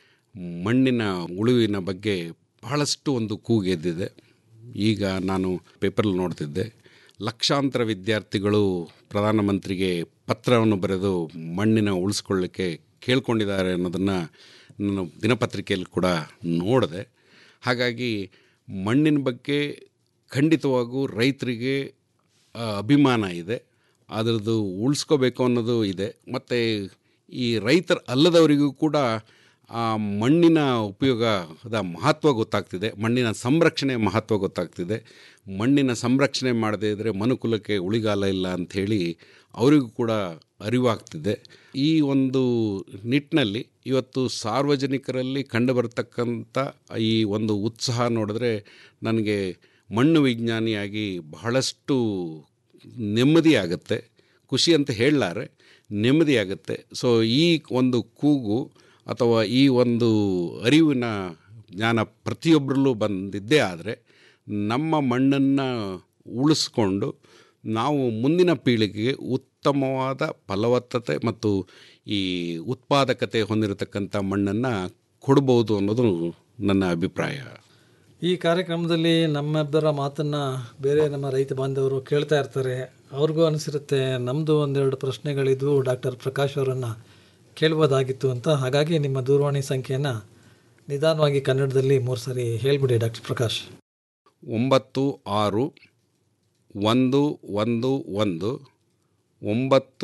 ಮಣ್ಣಿನ ಉಳುವಿನ ಬಗ್ಗೆ ಬಹಳಷ್ಟು ಒಂದು ಕೂಗೆದ್ದಿದೆ ಈಗ ನಾನು ಪೇಪರಲ್ಲಿ ನೋಡ್ತಿದ್ದೆ ಲಕ್ಷಾಂತರ ವಿದ್ಯಾರ್ಥಿಗಳು ಪ್ರಧಾನಮಂತ್ರಿಗೆ ಪತ್ರವನ್ನು ಬರೆದು ಮಣ್ಣಿನ ಉಳಿಸ್ಕೊಳ್ಳಿಕ್ಕೆ ಕೇಳ್ಕೊಂಡಿದ್ದಾರೆ ಅನ್ನೋದನ್ನು ನಾನು ದಿನಪತ್ರಿಕೆಯಲ್ಲಿ ಕೂಡ ನೋಡಿದೆ ಹಾಗಾಗಿ ಮಣ್ಣಿನ ಬಗ್ಗೆ ಖಂಡಿತವಾಗೂ ರೈತರಿಗೆ ಆ, ಅಭಿಮಾನ ಇದೆ ಅದರದ್ದು ಉಳಿಸ್ಕೋಬೇಕು ಅನ್ನೋದು ಇದೆ ಮತ್ತು ಈ ರೈತರ ಅಲ್ಲದವರಿಗೂ ಕೂಡ ಆ ಮಣ್ಣಿನ ಉಪಯೋಗದ ಮಹತ್ವ ಗೊತ್ತಾಗ್ತಿದೆ ಮಣ್ಣಿನ ಸಂರಕ್ಷಣೆ ಮಹತ್ವ ಗೊತ್ತಾಗ್ತಿದೆ ಮಣ್ಣಿನ ಸಂರಕ್ಷಣೆ ಮಾಡದೇ ಇದ್ದರೆ ಮನುಕುಲಕ್ಕೆ ಉಳಿಗಾಲ ಇಲ್ಲ ಅಂಥೇಳಿ ಅವರಿಗೂ ಕೂಡ ಅರಿವಾಗ್ತಿದೆ ಈ ಒಂದು ನಿಟ್ಟಿನಲ್ಲಿ ಇವತ್ತು ಸಾರ್ವಜನಿಕರಲ್ಲಿ ಕಂಡುಬರತಕ್ಕಂಥ ಈ ಒಂದು ಉತ್ಸಾಹ ನೋಡಿದ್ರೆ ನನಗೆ ಮಣ್ಣು ವಿಜ್ಞಾನಿಯಾಗಿ ಬಹಳಷ್ಟು ನೆಮ್ಮದಿ ಆಗುತ್ತೆ ಖುಷಿ ಅಂತ ಹೇಳಲಾರೆ ನೆಮ್ಮದಿ ಆಗುತ್ತೆ ಸೊ ಈ ಒಂದು ಕೂಗು ಅಥವಾ ಈ ಒಂದು ಅರಿವಿನ ಜ್ಞಾನ ಪ್ರತಿಯೊಬ್ಬರಲ್ಲೂ ಬಂದಿದ್ದೇ ಆದರೆ ನಮ್ಮ ಮಣ್ಣನ್ನು ಉಳಿಸ್ಕೊಂಡು ನಾವು ಮುಂದಿನ ಪೀಳಿಗೆಗೆ ಉತ್ತಮವಾದ ಫಲವತ್ತತೆ ಮತ್ತು ಈ ಉತ್ಪಾದಕತೆ ಹೊಂದಿರತಕ್ಕಂಥ ಮಣ್ಣನ್ನು ಕೊಡ್ಬೋದು ಅನ್ನೋದು ನನ್ನ ಅಭಿಪ್ರಾಯ ಈ ಕಾರ್ಯಕ್ರಮದಲ್ಲಿ ನಮ್ಮಿಬ್ಬರ ಮಾತನ್ನು ಬೇರೆ ನಮ್ಮ ರೈತ ಬಾಂಧವರು ಕೇಳ್ತಾ ಇರ್ತಾರೆ ಅವ್ರಿಗೂ ಅನಿಸಿರುತ್ತೆ ನಮ್ಮದು ಒಂದೆರಡು ಪ್ರಶ್ನೆಗಳಿದ್ವು ಡಾಕ್ಟರ್ ಪ್ರಕಾಶ್ ಅವರನ್ನು ಕೇಳ್ಬೋದಾಗಿತ್ತು ಅಂತ ಹಾಗಾಗಿ ನಿಮ್ಮ ದೂರವಾಣಿ ಸಂಖ್ಯೆಯನ್ನು ನಿಧಾನವಾಗಿ ಕನ್ನಡದಲ್ಲಿ ಮೂರು ಸರಿ ಹೇಳ್ಬಿಡಿ ಡಾಕ್ಟರ್ ಪ್ರಕಾಶ್ ಒಂಬತ್ತು ಆರು ಒಂದು ಒಂದು ಒಂದು ಒಂಬತ್ತು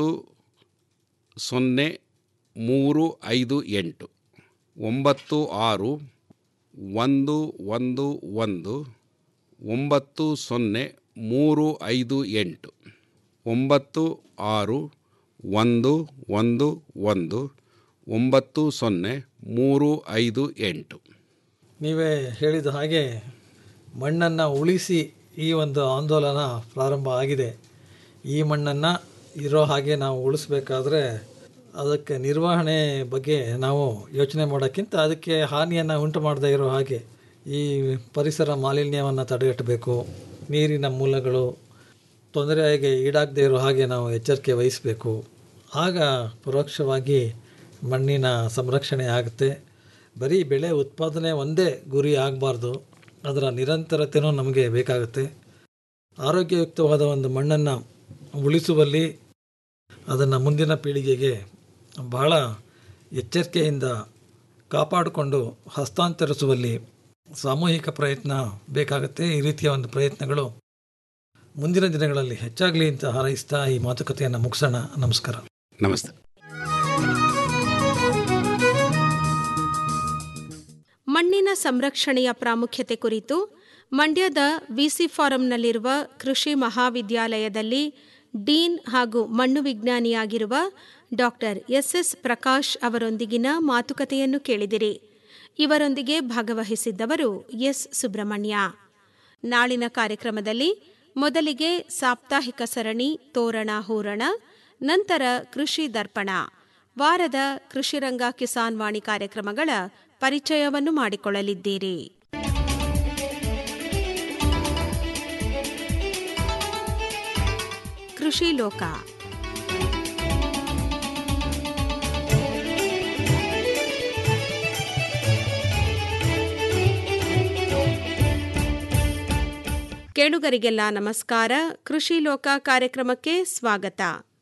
ಸೊನ್ನೆ ಮೂರು ಐದು ಎಂಟು ಒಂಬತ್ತು ಆರು ಒಂದು ಒಂದು ಒಂದು ಒಂಬತ್ತು ಸೊನ್ನೆ ಮೂರು ಐದು ಎಂಟು ಒಂಬತ್ತು ಆರು ಒಂದು ಒಂದು ಒಂದು ಒಂಬತ್ತು ಸೊನ್ನೆ ಮೂರು ಐದು ಎಂಟು ನೀವೇ ಹೇಳಿದ ಹಾಗೆ ಮಣ್ಣನ್ನು ಉಳಿಸಿ ಈ ಒಂದು ಆಂದೋಲನ ಪ್ರಾರಂಭ ಆಗಿದೆ ಈ ಮಣ್ಣನ್ನು ಇರೋ ಹಾಗೆ ನಾವು ಉಳಿಸ್ಬೇಕಾದ್ರೆ ಅದಕ್ಕೆ ನಿರ್ವಹಣೆ ಬಗ್ಗೆ ನಾವು ಯೋಚನೆ ಮಾಡೋಕ್ಕಿಂತ ಅದಕ್ಕೆ ಹಾನಿಯನ್ನು ಉಂಟು ಮಾಡದೇ ಇರೋ ಹಾಗೆ ಈ ಪರಿಸರ ಮಾಲಿನ್ಯವನ್ನು ತಡೆಗಟ್ಟಬೇಕು ನೀರಿನ ಮೂಲಗಳು ತೊಂದರೆಗೆ ಈಡಾಗದೇ ಇರೋ ಹಾಗೆ ನಾವು ಎಚ್ಚರಿಕೆ ವಹಿಸಬೇಕು ಆಗ ಪರೋಕ್ಷವಾಗಿ ಮಣ್ಣಿನ ಸಂರಕ್ಷಣೆ ಆಗುತ್ತೆ ಬರೀ ಬೆಳೆ ಉತ್ಪಾದನೆ ಒಂದೇ ಗುರಿ ಆಗಬಾರ್ದು ಅದರ ನಿರಂತರತೆಯೂ ನಮಗೆ ಬೇಕಾಗುತ್ತೆ ಆರೋಗ್ಯಯುಕ್ತವಾದ ಒಂದು ಮಣ್ಣನ್ನು ಉಳಿಸುವಲ್ಲಿ ಅದನ್ನು ಮುಂದಿನ ಪೀಳಿಗೆಗೆ ಬಹಳ ಎಚ್ಚರಿಕೆಯಿಂದ ಕಾಪಾಡಿಕೊಂಡು ಹಸ್ತಾಂತರಿಸುವಲ್ಲಿ ಸಾಮೂಹಿಕ ಪ್ರಯತ್ನ ಬೇಕಾಗುತ್ತೆ ಈ ರೀತಿಯ ಒಂದು ಪ್ರಯತ್ನಗಳು ಮುಂದಿನ ದಿನಗಳಲ್ಲಿ ಹೆಚ್ಚಾಗಲಿ ಅಂತ ಹಾರೈಸ್ತಾ ಈ ಮಾತುಕತೆಯನ್ನು ಮುಗಿಸೋಣ ನಮಸ್ಕಾರ ನಮಸ್ತೆ ಮಣ್ಣಿನ ಸಂರಕ್ಷಣೆಯ ಪ್ರಾಮುಖ್ಯತೆ ಕುರಿತು ಮಂಡ್ಯದ ವಿಸಿ ಫಾರಂನಲ್ಲಿರುವ ಕೃಷಿ ಮಹಾವಿದ್ಯಾಲಯದಲ್ಲಿ ಡೀನ್ ಹಾಗೂ ಮಣ್ಣು ವಿಜ್ಞಾನಿಯಾಗಿರುವ ಡಾಕ್ಟರ್ ಎಸ್ಎಸ್ ಪ್ರಕಾಶ್ ಅವರೊಂದಿಗಿನ ಮಾತುಕತೆಯನ್ನು ಕೇಳಿದಿರಿ ಇವರೊಂದಿಗೆ ಭಾಗವಹಿಸಿದ್ದವರು ಎಸ್ ಸುಬ್ರಹ್ಮಣ್ಯ ನಾಳಿನ ಕಾರ್ಯಕ್ರಮದಲ್ಲಿ ಮೊದಲಿಗೆ ಸಾಪ್ತಾಹಿಕ ಸರಣಿ ತೋರಣ ಹೂರಣ ನಂತರ ಕೃಷಿ ದರ್ಪಣ ವಾರದ ಕೃಷಿರಂಗ ಕಿಸಾನ್ ವಾಣಿ ಕಾರ್ಯಕ್ರಮಗಳ ಪರಿಚಯವನ್ನು ಮಾಡಿಕೊಳ್ಳಲಿದ್ದೀರಿ ಕೃಷಿ ಲೋಕ ಕೇಳುಗರಿಗೆಲ್ಲ ನಮಸ್ಕಾರ ಕೃಷಿ ಲೋಕ ಕಾರ್ಯಕ್ರಮಕ್ಕೆ ಸ್ವಾಗತ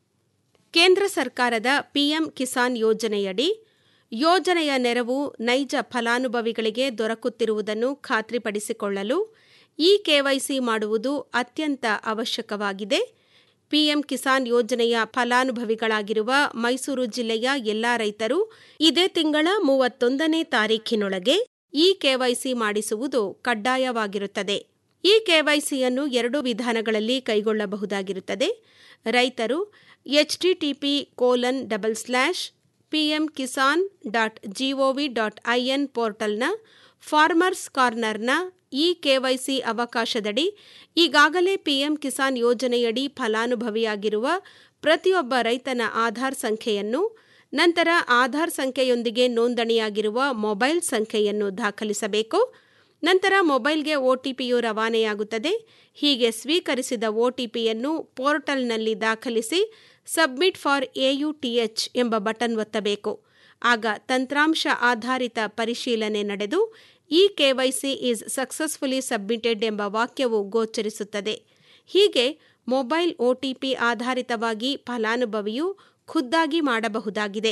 ಕೇಂದ್ರ ಸರ್ಕಾರದ ಪಿಎಂ ಕಿಸಾನ್ ಯೋಜನೆಯಡಿ ಯೋಜನೆಯ ನೆರವು ನೈಜ ಫಲಾನುಭವಿಗಳಿಗೆ ದೊರಕುತ್ತಿರುವುದನ್ನು ಖಾತ್ರಿಪಡಿಸಿಕೊಳ್ಳಲು ಇ ಕೆವೈಸಿ ಮಾಡುವುದು ಅತ್ಯಂತ ಅವಶ್ಯಕವಾಗಿದೆ ಪಿಎಂ ಕಿಸಾನ್ ಯೋಜನೆಯ ಫಲಾನುಭವಿಗಳಾಗಿರುವ ಮೈಸೂರು ಜಿಲ್ಲೆಯ ಎಲ್ಲಾ ರೈತರು ಇದೇ ತಿಂಗಳ ಮೂವತ್ತೊಂದನೇ ತಾರೀಖಿನೊಳಗೆ ಇ ಕೆವೈಸಿ ಮಾಡಿಸುವುದು ಕಡ್ಡಾಯವಾಗಿರುತ್ತದೆ ಈ ಕೆವೈಸಿಯನ್ನು ಎರಡು ವಿಧಾನಗಳಲ್ಲಿ ಕೈಗೊಳ್ಳಬಹುದಾಗಿರುತ್ತದೆ ರೈತರು HTTP colon double slash PM Kisan dot GOV dot IN ಪೋರ್ಟಲ್ನ ಫಾರ್ಮರ್ಸ್ ಕಾರ್ನರ್ನ ಇ ಕೆವೈಸಿ ಅವಕಾಶದಡಿ ಈಗಾಗಲೇ ಪಿಎಂ ಕಿಸಾನ್ ಯೋಜನೆಯಡಿ ಫಲಾನುಭವಿಯಾಗಿರುವ ಪ್ರತಿಯೊಬ್ಬ ರೈತನ ಆಧಾರ್ ಸಂಖ್ಯೆಯನ್ನು ನಂತರ ಆಧಾರ್ ಸಂಖ್ಯೆಯೊಂದಿಗೆ ನೋಂದಣಿಯಾಗಿರುವ ಮೊಬೈಲ್ ಸಂಖ್ಯೆಯನ್ನು ದಾಖಲಿಸಬೇಕು ನಂತರ ಮೊಬೈಲ್ಗೆ ಒಟಿಪಿಯು ರವಾನೆಯಾಗುತ್ತದೆ ಹೀಗೆ ಸ್ವೀಕರಿಸಿದ ಒಟಿಪಿಯನ್ನು ಪೋರ್ಟಲ್ನಲ್ಲಿ ದಾಖಲಿಸಿ ಸಬ್ಮಿಟ್ ಫಾರ್ ಎಯುಟಿಎಚ್ ಎಂಬ ಬಟನ್ ಒತ್ತಬೇಕು ಆಗ ತಂತ್ರಾಂಶ ಆಧಾರಿತ ಪರಿಶೀಲನೆ ನಡೆದು E KYC is successfully submitted ಎಂಬ ವಾಕ್ಯವು ಗೋಚರಿಸುತ್ತದೆ ಹೀಗೆ ಮೊಬೈಲ್ ಒಟಿಪಿ ಆಧಾರಿತವಾಗಿ ಫಲಾನುಭವಿಯು ಖುದ್ದಾಗಿ ಮಾಡಬಹುದಾಗಿದೆ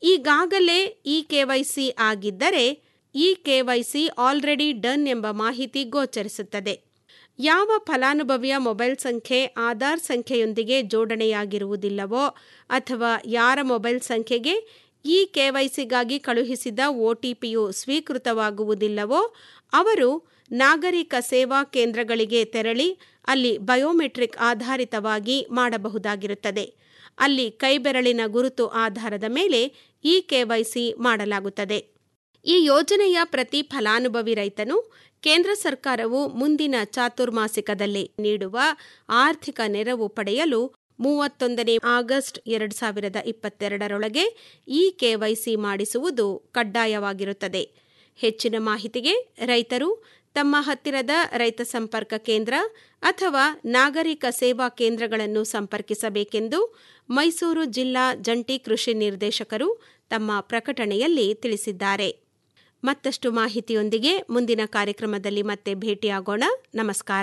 ಈಗಾಗಲೇ ಇ ಕೆವೈಸಿ ಆಗಿದ್ದರೆ ಇ ಕೆವೈಸಿ ಆಲ್ರೆಡಿ ಡನ್ ಎಂಬ ಮಾಹಿತಿ ಗೋಚರಿಸುತ್ತದೆ ಯಾವ ಫಲಾನುಭವಿಯ ಮೊಬೈಲ್ ಸಂಖ್ಯೆ ಆಧಾರ್ ಸಂಖ್ಯೆಯೊಂದಿಗೆ ಜೋಡಣೆಯಾಗಿರುವುದಿಲ್ಲವೋ ಅಥವಾ ಯಾರ ಮೊಬೈಲ್ ಸಂಖ್ಯೆಗೆ ಇ ಕೆವೈಸಿಗಾಗಿ ಕಳುಹಿಸಿದ ಒಟಿಪಿಯು ಸ್ವೀಕೃತವಾಗುವುದಿಲ್ಲವೋ ಅವರು ನಾಗರಿಕ ಸೇವಾ ಕೇಂದ್ರಗಳಿಗೆ ತೆರಳಿ ಅಲ್ಲಿ ಬಯೋಮೆಟ್ರಿಕ್ ಆಧಾರಿತವಾಗಿ ಮಾಡಬಹುದಾಗಿರುತ್ತದೆ ಅಲ್ಲಿ ಕೈಬೆರಳಿನ ಗುರುತು ಆಧಾರದ ಮೇಲೆ ಇ ಕೆವೈಸಿ ಮಾಡಲಾಗುತ್ತದೆ ಈ ಯೋಜನೆಯ ಪ್ರತಿ ಫಲಾನುಭವಿ ರೈತನು ಕೇಂದ್ರ ಸರ್ಕಾರವು ಮುಂದಿನ ಚಾತುರ್ಮಾಸಿಕದಲ್ಲಿ ನೀಡುವ ಆರ್ಥಿಕ ನೆರವು ಪಡೆಯಲು ಮೂವತ್ತೊಂದನೇ ಆಗಸ್ಟ್ ಎರಡು ಸಾವಿರದ ಇಪ್ಪತ್ತೆರಡರೊಳಗೆ ಇ ಕೆವೈಸಿ ಮಾಡಿಸುವುದು ಕಡ್ಡಾಯವಾಗಿರುತ್ತದೆ ಹೆಚ್ಚಿನ ಮಾಹಿತಿಗೆ ರೈತರು ತಮ್ಮ ಹತ್ತಿರದ ರೈತ ಸಂಪರ್ಕ ಕೇಂದ್ರ ಅಥವಾ ನಾಗರಿಕ ಸೇವಾ ಕೇಂದ್ರಗಳನ್ನು ಸಂಪರ್ಕಿಸಬೇಕೆಂದು ಮೈಸೂರು ಜಿಲ್ಲಾ ಜಂಟಿ ಕೃಷಿ ನಿರ್ದೇಶಕರು ತಮ್ಮ ಪ್ರಕಟಣೆಯಲ್ಲಿ ತಿಳಿಸಿದ್ದಾರೆ ಮತ್ತಷ್ಟು ಮಾಹಿತಿಯೊಂದಿಗೆ ಮುಂದಿನ ಕಾರ್ಯಕ್ರಮದಲ್ಲಿ ಮತ್ತೆ ಭೇಟಿಯಾಗೋಣ ನಮಸ್ಕಾರ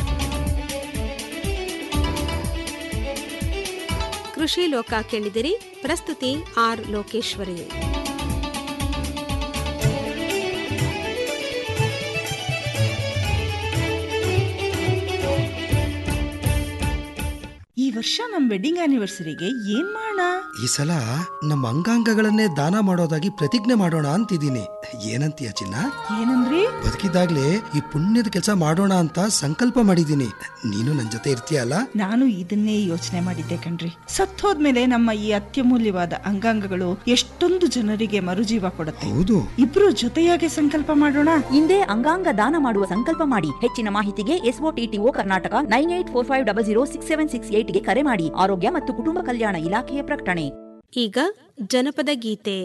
ಕೃಷಿ ಲೋಕ ಕೇಳಿದಿರಿ ಪ್ರಸ್ತುತಿ ಆರ್ ಲೋಕೇಶ್ವರಿ ಈ ವರ್ಷ ನಮ್ ವೆಡ್ಡಿಂಗ್ ಆನಿವರ್ಸರಿಗೆ ಏನ್ ಮಾಡೋಣ ಈ ಸಲ ನಮ್ಮ ಅಂಗಾಂಗಗಳನ್ನೇ ದಾನ ಮಾಡೋದಾಗಿ ಪ್ರತಿಜ್ಞೆ ಮಾಡೋಣ ಅಂತಿದ್ದೀನಿ ಏನಂತೀಯ ಚಿನ್ನ ಏನಂದ್ರಿ ಬದುಕಿದಾಗ್ಲೇ ಈ ಪುಣ್ಯದ ಕೆಲಸ ಮಾಡೋಣ ಅಂತ ಸಂಕಲ್ಪ ಮಾಡಿದ್ದೀನಿ ನೀನು ನನ್ ಜೊತೆ ಇರ್ತೀಯಲ್ಲ ನಾನು ಇದನ್ನೇ ಯೋಚನೆ ಮಾಡಿದ್ದೆ ಕಣ್ರಿ ಸತ್ತೋದ್ಮೇಲೆ ನಮ್ಮ ಈ ಅತ್ಯಮೂಲ್ಯವಾದ ಅಂಗಾಂಗಗಳು ಎಷ್ಟೊಂದು ಜನರಿಗೆ ಮರುಜೀವ ಕೊಡುತ್ತೆ ಹೌದು ಇಬ್ರು ಜೊತೆಯಾಗಿ ಸಂಕಲ್ಪ ಮಾಡೋಣ ಹಿಂದೆ ಅಂಗಾಂಗ ದಾನ ಮಾಡುವ ಸಂಕಲ್ಪ ಮಾಡಿ ಹೆಚ್ಚಿನ ಮಾಹಿತಿಗೆ ಎಸ್ಒಟಿಟಿಒ Karnataka nine eight four five double zero six seven six ಏಟ್ಗೆ ಕರೆ ಮಾಡಿ ಆರೋಗ್ಯ ಮತ್ತು ಕುಟುಂಬ ಕಲ್ಯಾಣ ಇಲಾಖೆಯ ಪ್ರಕಟಣೆ ಈಗ ಜನಪದ ಗೀತೆ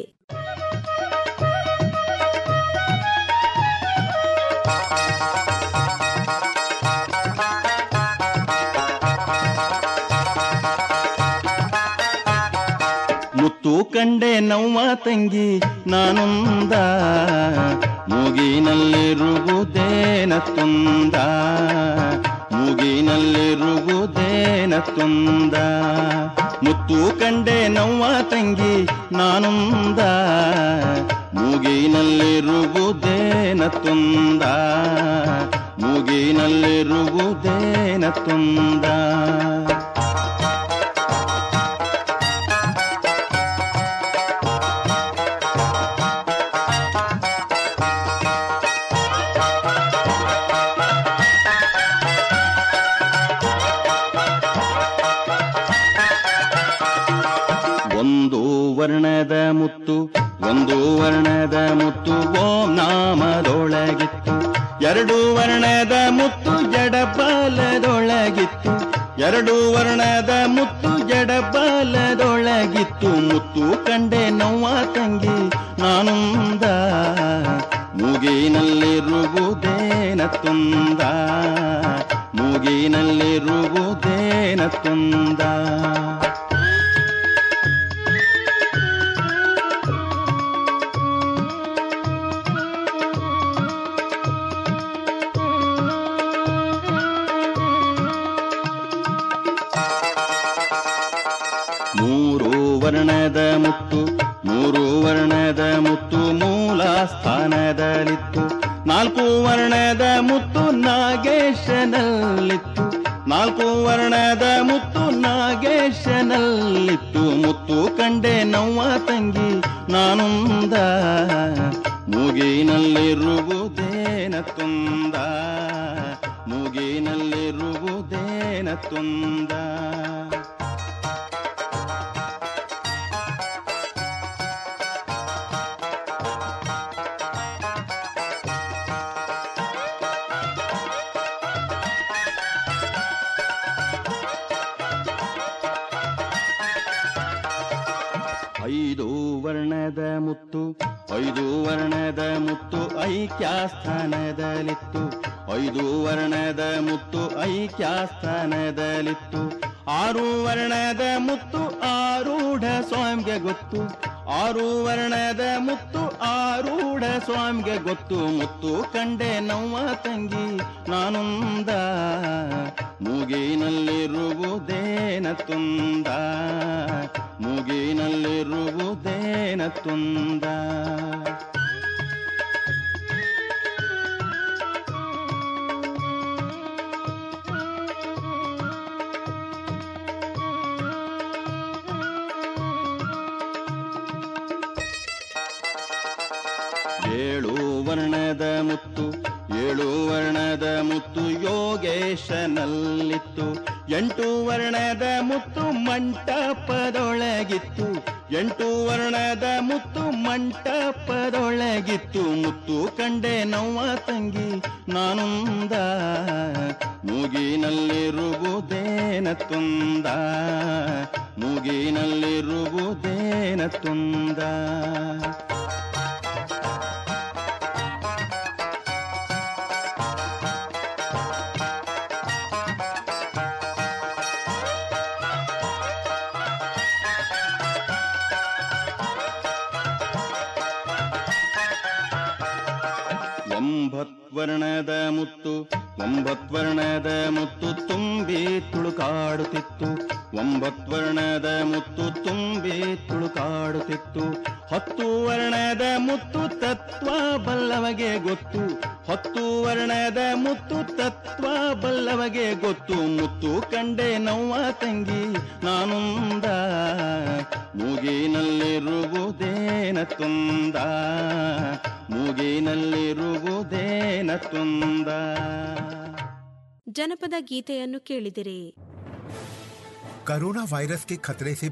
ಮುತ್ತು ಕಂಡೆ ನವ್ವ ತಂಗಿ ನಾನೊಂದ ಮೂಗಿನಲ್ಲಿರುವುದೇನ ತುಂದ ಮೂಗಿನಲ್ಲಿರುವುದೇನ ತುಂದ ಮುತ್ತು ಕಂಡೆ ನವ್ವ ತಂಗಿ ನಾನೊಂದ ಮೂಗಿನಲ್ಲಿರುವುದೇನ ತುಂದ ಮೂಗಿನಲ್ಲಿರುವುದೇನ ತುಂದ ಒಂದು ವರ್ಣದ ಮುತ್ತು ಒಂದು ವರ್ಣದ ಮುತ್ತು ಓಂ ನಾಮದೊಳಗಿತ್ತು ಎರಡು ವರ್ಣದ ಮುತ್ತು ಎಡಬಲದೊಳಗಿತ್ತು ಎರಡು ವರ್ಣದ ಮುತ್ತು ಎಡಬಲದೊಳಗಿತ್ತು ಮುತ್ತು ಕಂಡೆ ನೋವ ತಂಗಿ ನಾನುಂದ ಮೂಗಿನಲ್ಲಿರುವುದೇನ ತುಂದ ಮೂಗಿನಲ್ಲಿರುವುದೇನ ತುಂದ ಮೂರು ವರ್ಣದ ಮುತ್ತು ಮೂರು ವರ್ಣದ ಮುತ್ತು ಮೂಲ ಸ್ಥಾನದಲ್ಲಿತ್ತು ನಾಲ್ಕು ವರ್ಣದ ಮುತ್ತು ನಾಗೇಶನಲ್ಲಿತ್ತು ನಾಲ್ಕು ವರ್ಣದ ಮುತ್ತು ನಾಗೇಶನಲ್ಲಿತ್ತು ಮುತ್ತು ಕಂಡೆ ನವ್ವ ತಂಗಿ ನಾನುಂದ ಮೂಗಿನಲ್ಲಿರುವುದೇನ ತುಂದ ಮೂಗಿನಲ್ಲಿರುವುದೇನ ತುಂದ ಐದು ವರ್ಣದ ಮುತ್ತು ಐದು ವರ್ಣದ ಮುತ್ತು ಐಕ್ಯಾಸ್ಥಾನದಲ್ಲಿತ್ತು ಐದು ವರ್ಣದ ಮುತ್ತು ಐಕ್ಯಾಸ್ಥಾನದಲ್ಲಿತ್ತು ಆರು ವರ್ಣದ ಮುತ್ತು ಆರೂಢ ಸ್ವಾಮಿಗೆ ಗೊತ್ತು ಆರು ವರ್ಣದ ಮುತ್ತು ಆರೂಢ ಸ್ವಾಮಿಗೆ ಗೊತ್ತು ಮುತ್ತು ಕಂಡೆ ನವ್ವ ತಂಗಿ ನಾನುಂದ ಮೂಗಿನಲ್ಲಿರುವುದೇನ ತುಂದ ಮೂಗಿನಲ್ಲಿರುವುದೇನ ತುಂದ ಏಳು ವರ್ಣದ ಮುತ್ತು ಏಳು ವರ್ಣದ ಮುತ್ತು ಯೋಗೇಶನಲ್ಲಿತ್ತು ಎಂಟು ವರ್ಣದ ಮುತ್ತು ಮಂಟಪದೊಳಗಿತ್ತು ಎಂಟು ವರ್ಣದ ಮುತ್ತು ಮಂಟಪದೊಳಗಿತ್ತು ಮುತ್ತು ಕಂಡೆ ನವ್ವ ತಂಗಿ ನಾನುಂದ ಮೂಗಿನಲ್ಲಿರುವುದೇನ ತುಂದ ಮೂಗಿನಲ್ಲಿರುವುದೇನ ತುಂದ ಒಂಬತ್ವರ್ಣದ ಮುತ್ತು ಒಂಬತ್ವರ್ಣದ ಮುತ್ತು ತುಂಬಿ ತುಳುಕಾಡುತ್ತಿತ್ತು ಒಂಬತ್ತು ವರ್ಣದ ಮುತ್ತು ತುಂಬಿ ತುಳುಕಾಡುತ್ತಿತ್ತು ಹತ್ತು ವರ್ಣದ ಮುತ್ತು ತತ್ವ ಬಲ್ಲವಗೆ ಗೊತ್ತು ಹತ್ತು ವರ್ಣದ ಮುತ್ತು ತತ್ವ ಬಲ್ಲವಗೆ ಗೊತ್ತು ಮುತ್ತು ಕಂಡೆ ನವ್ವ ತಂಗಿ ನಾನುಂದ ಮೂಗಿನಲ್ಲಿರುವುದೇನ ತುಂದ ಮೂಗಿನಲ್ಲಿರುವುದೇನ ತುಂದ ಜನಪದ ಗೀತೆಯನ್ನು ಕೇಳಿದಿರಿ कोरोना वायरस के खतरे से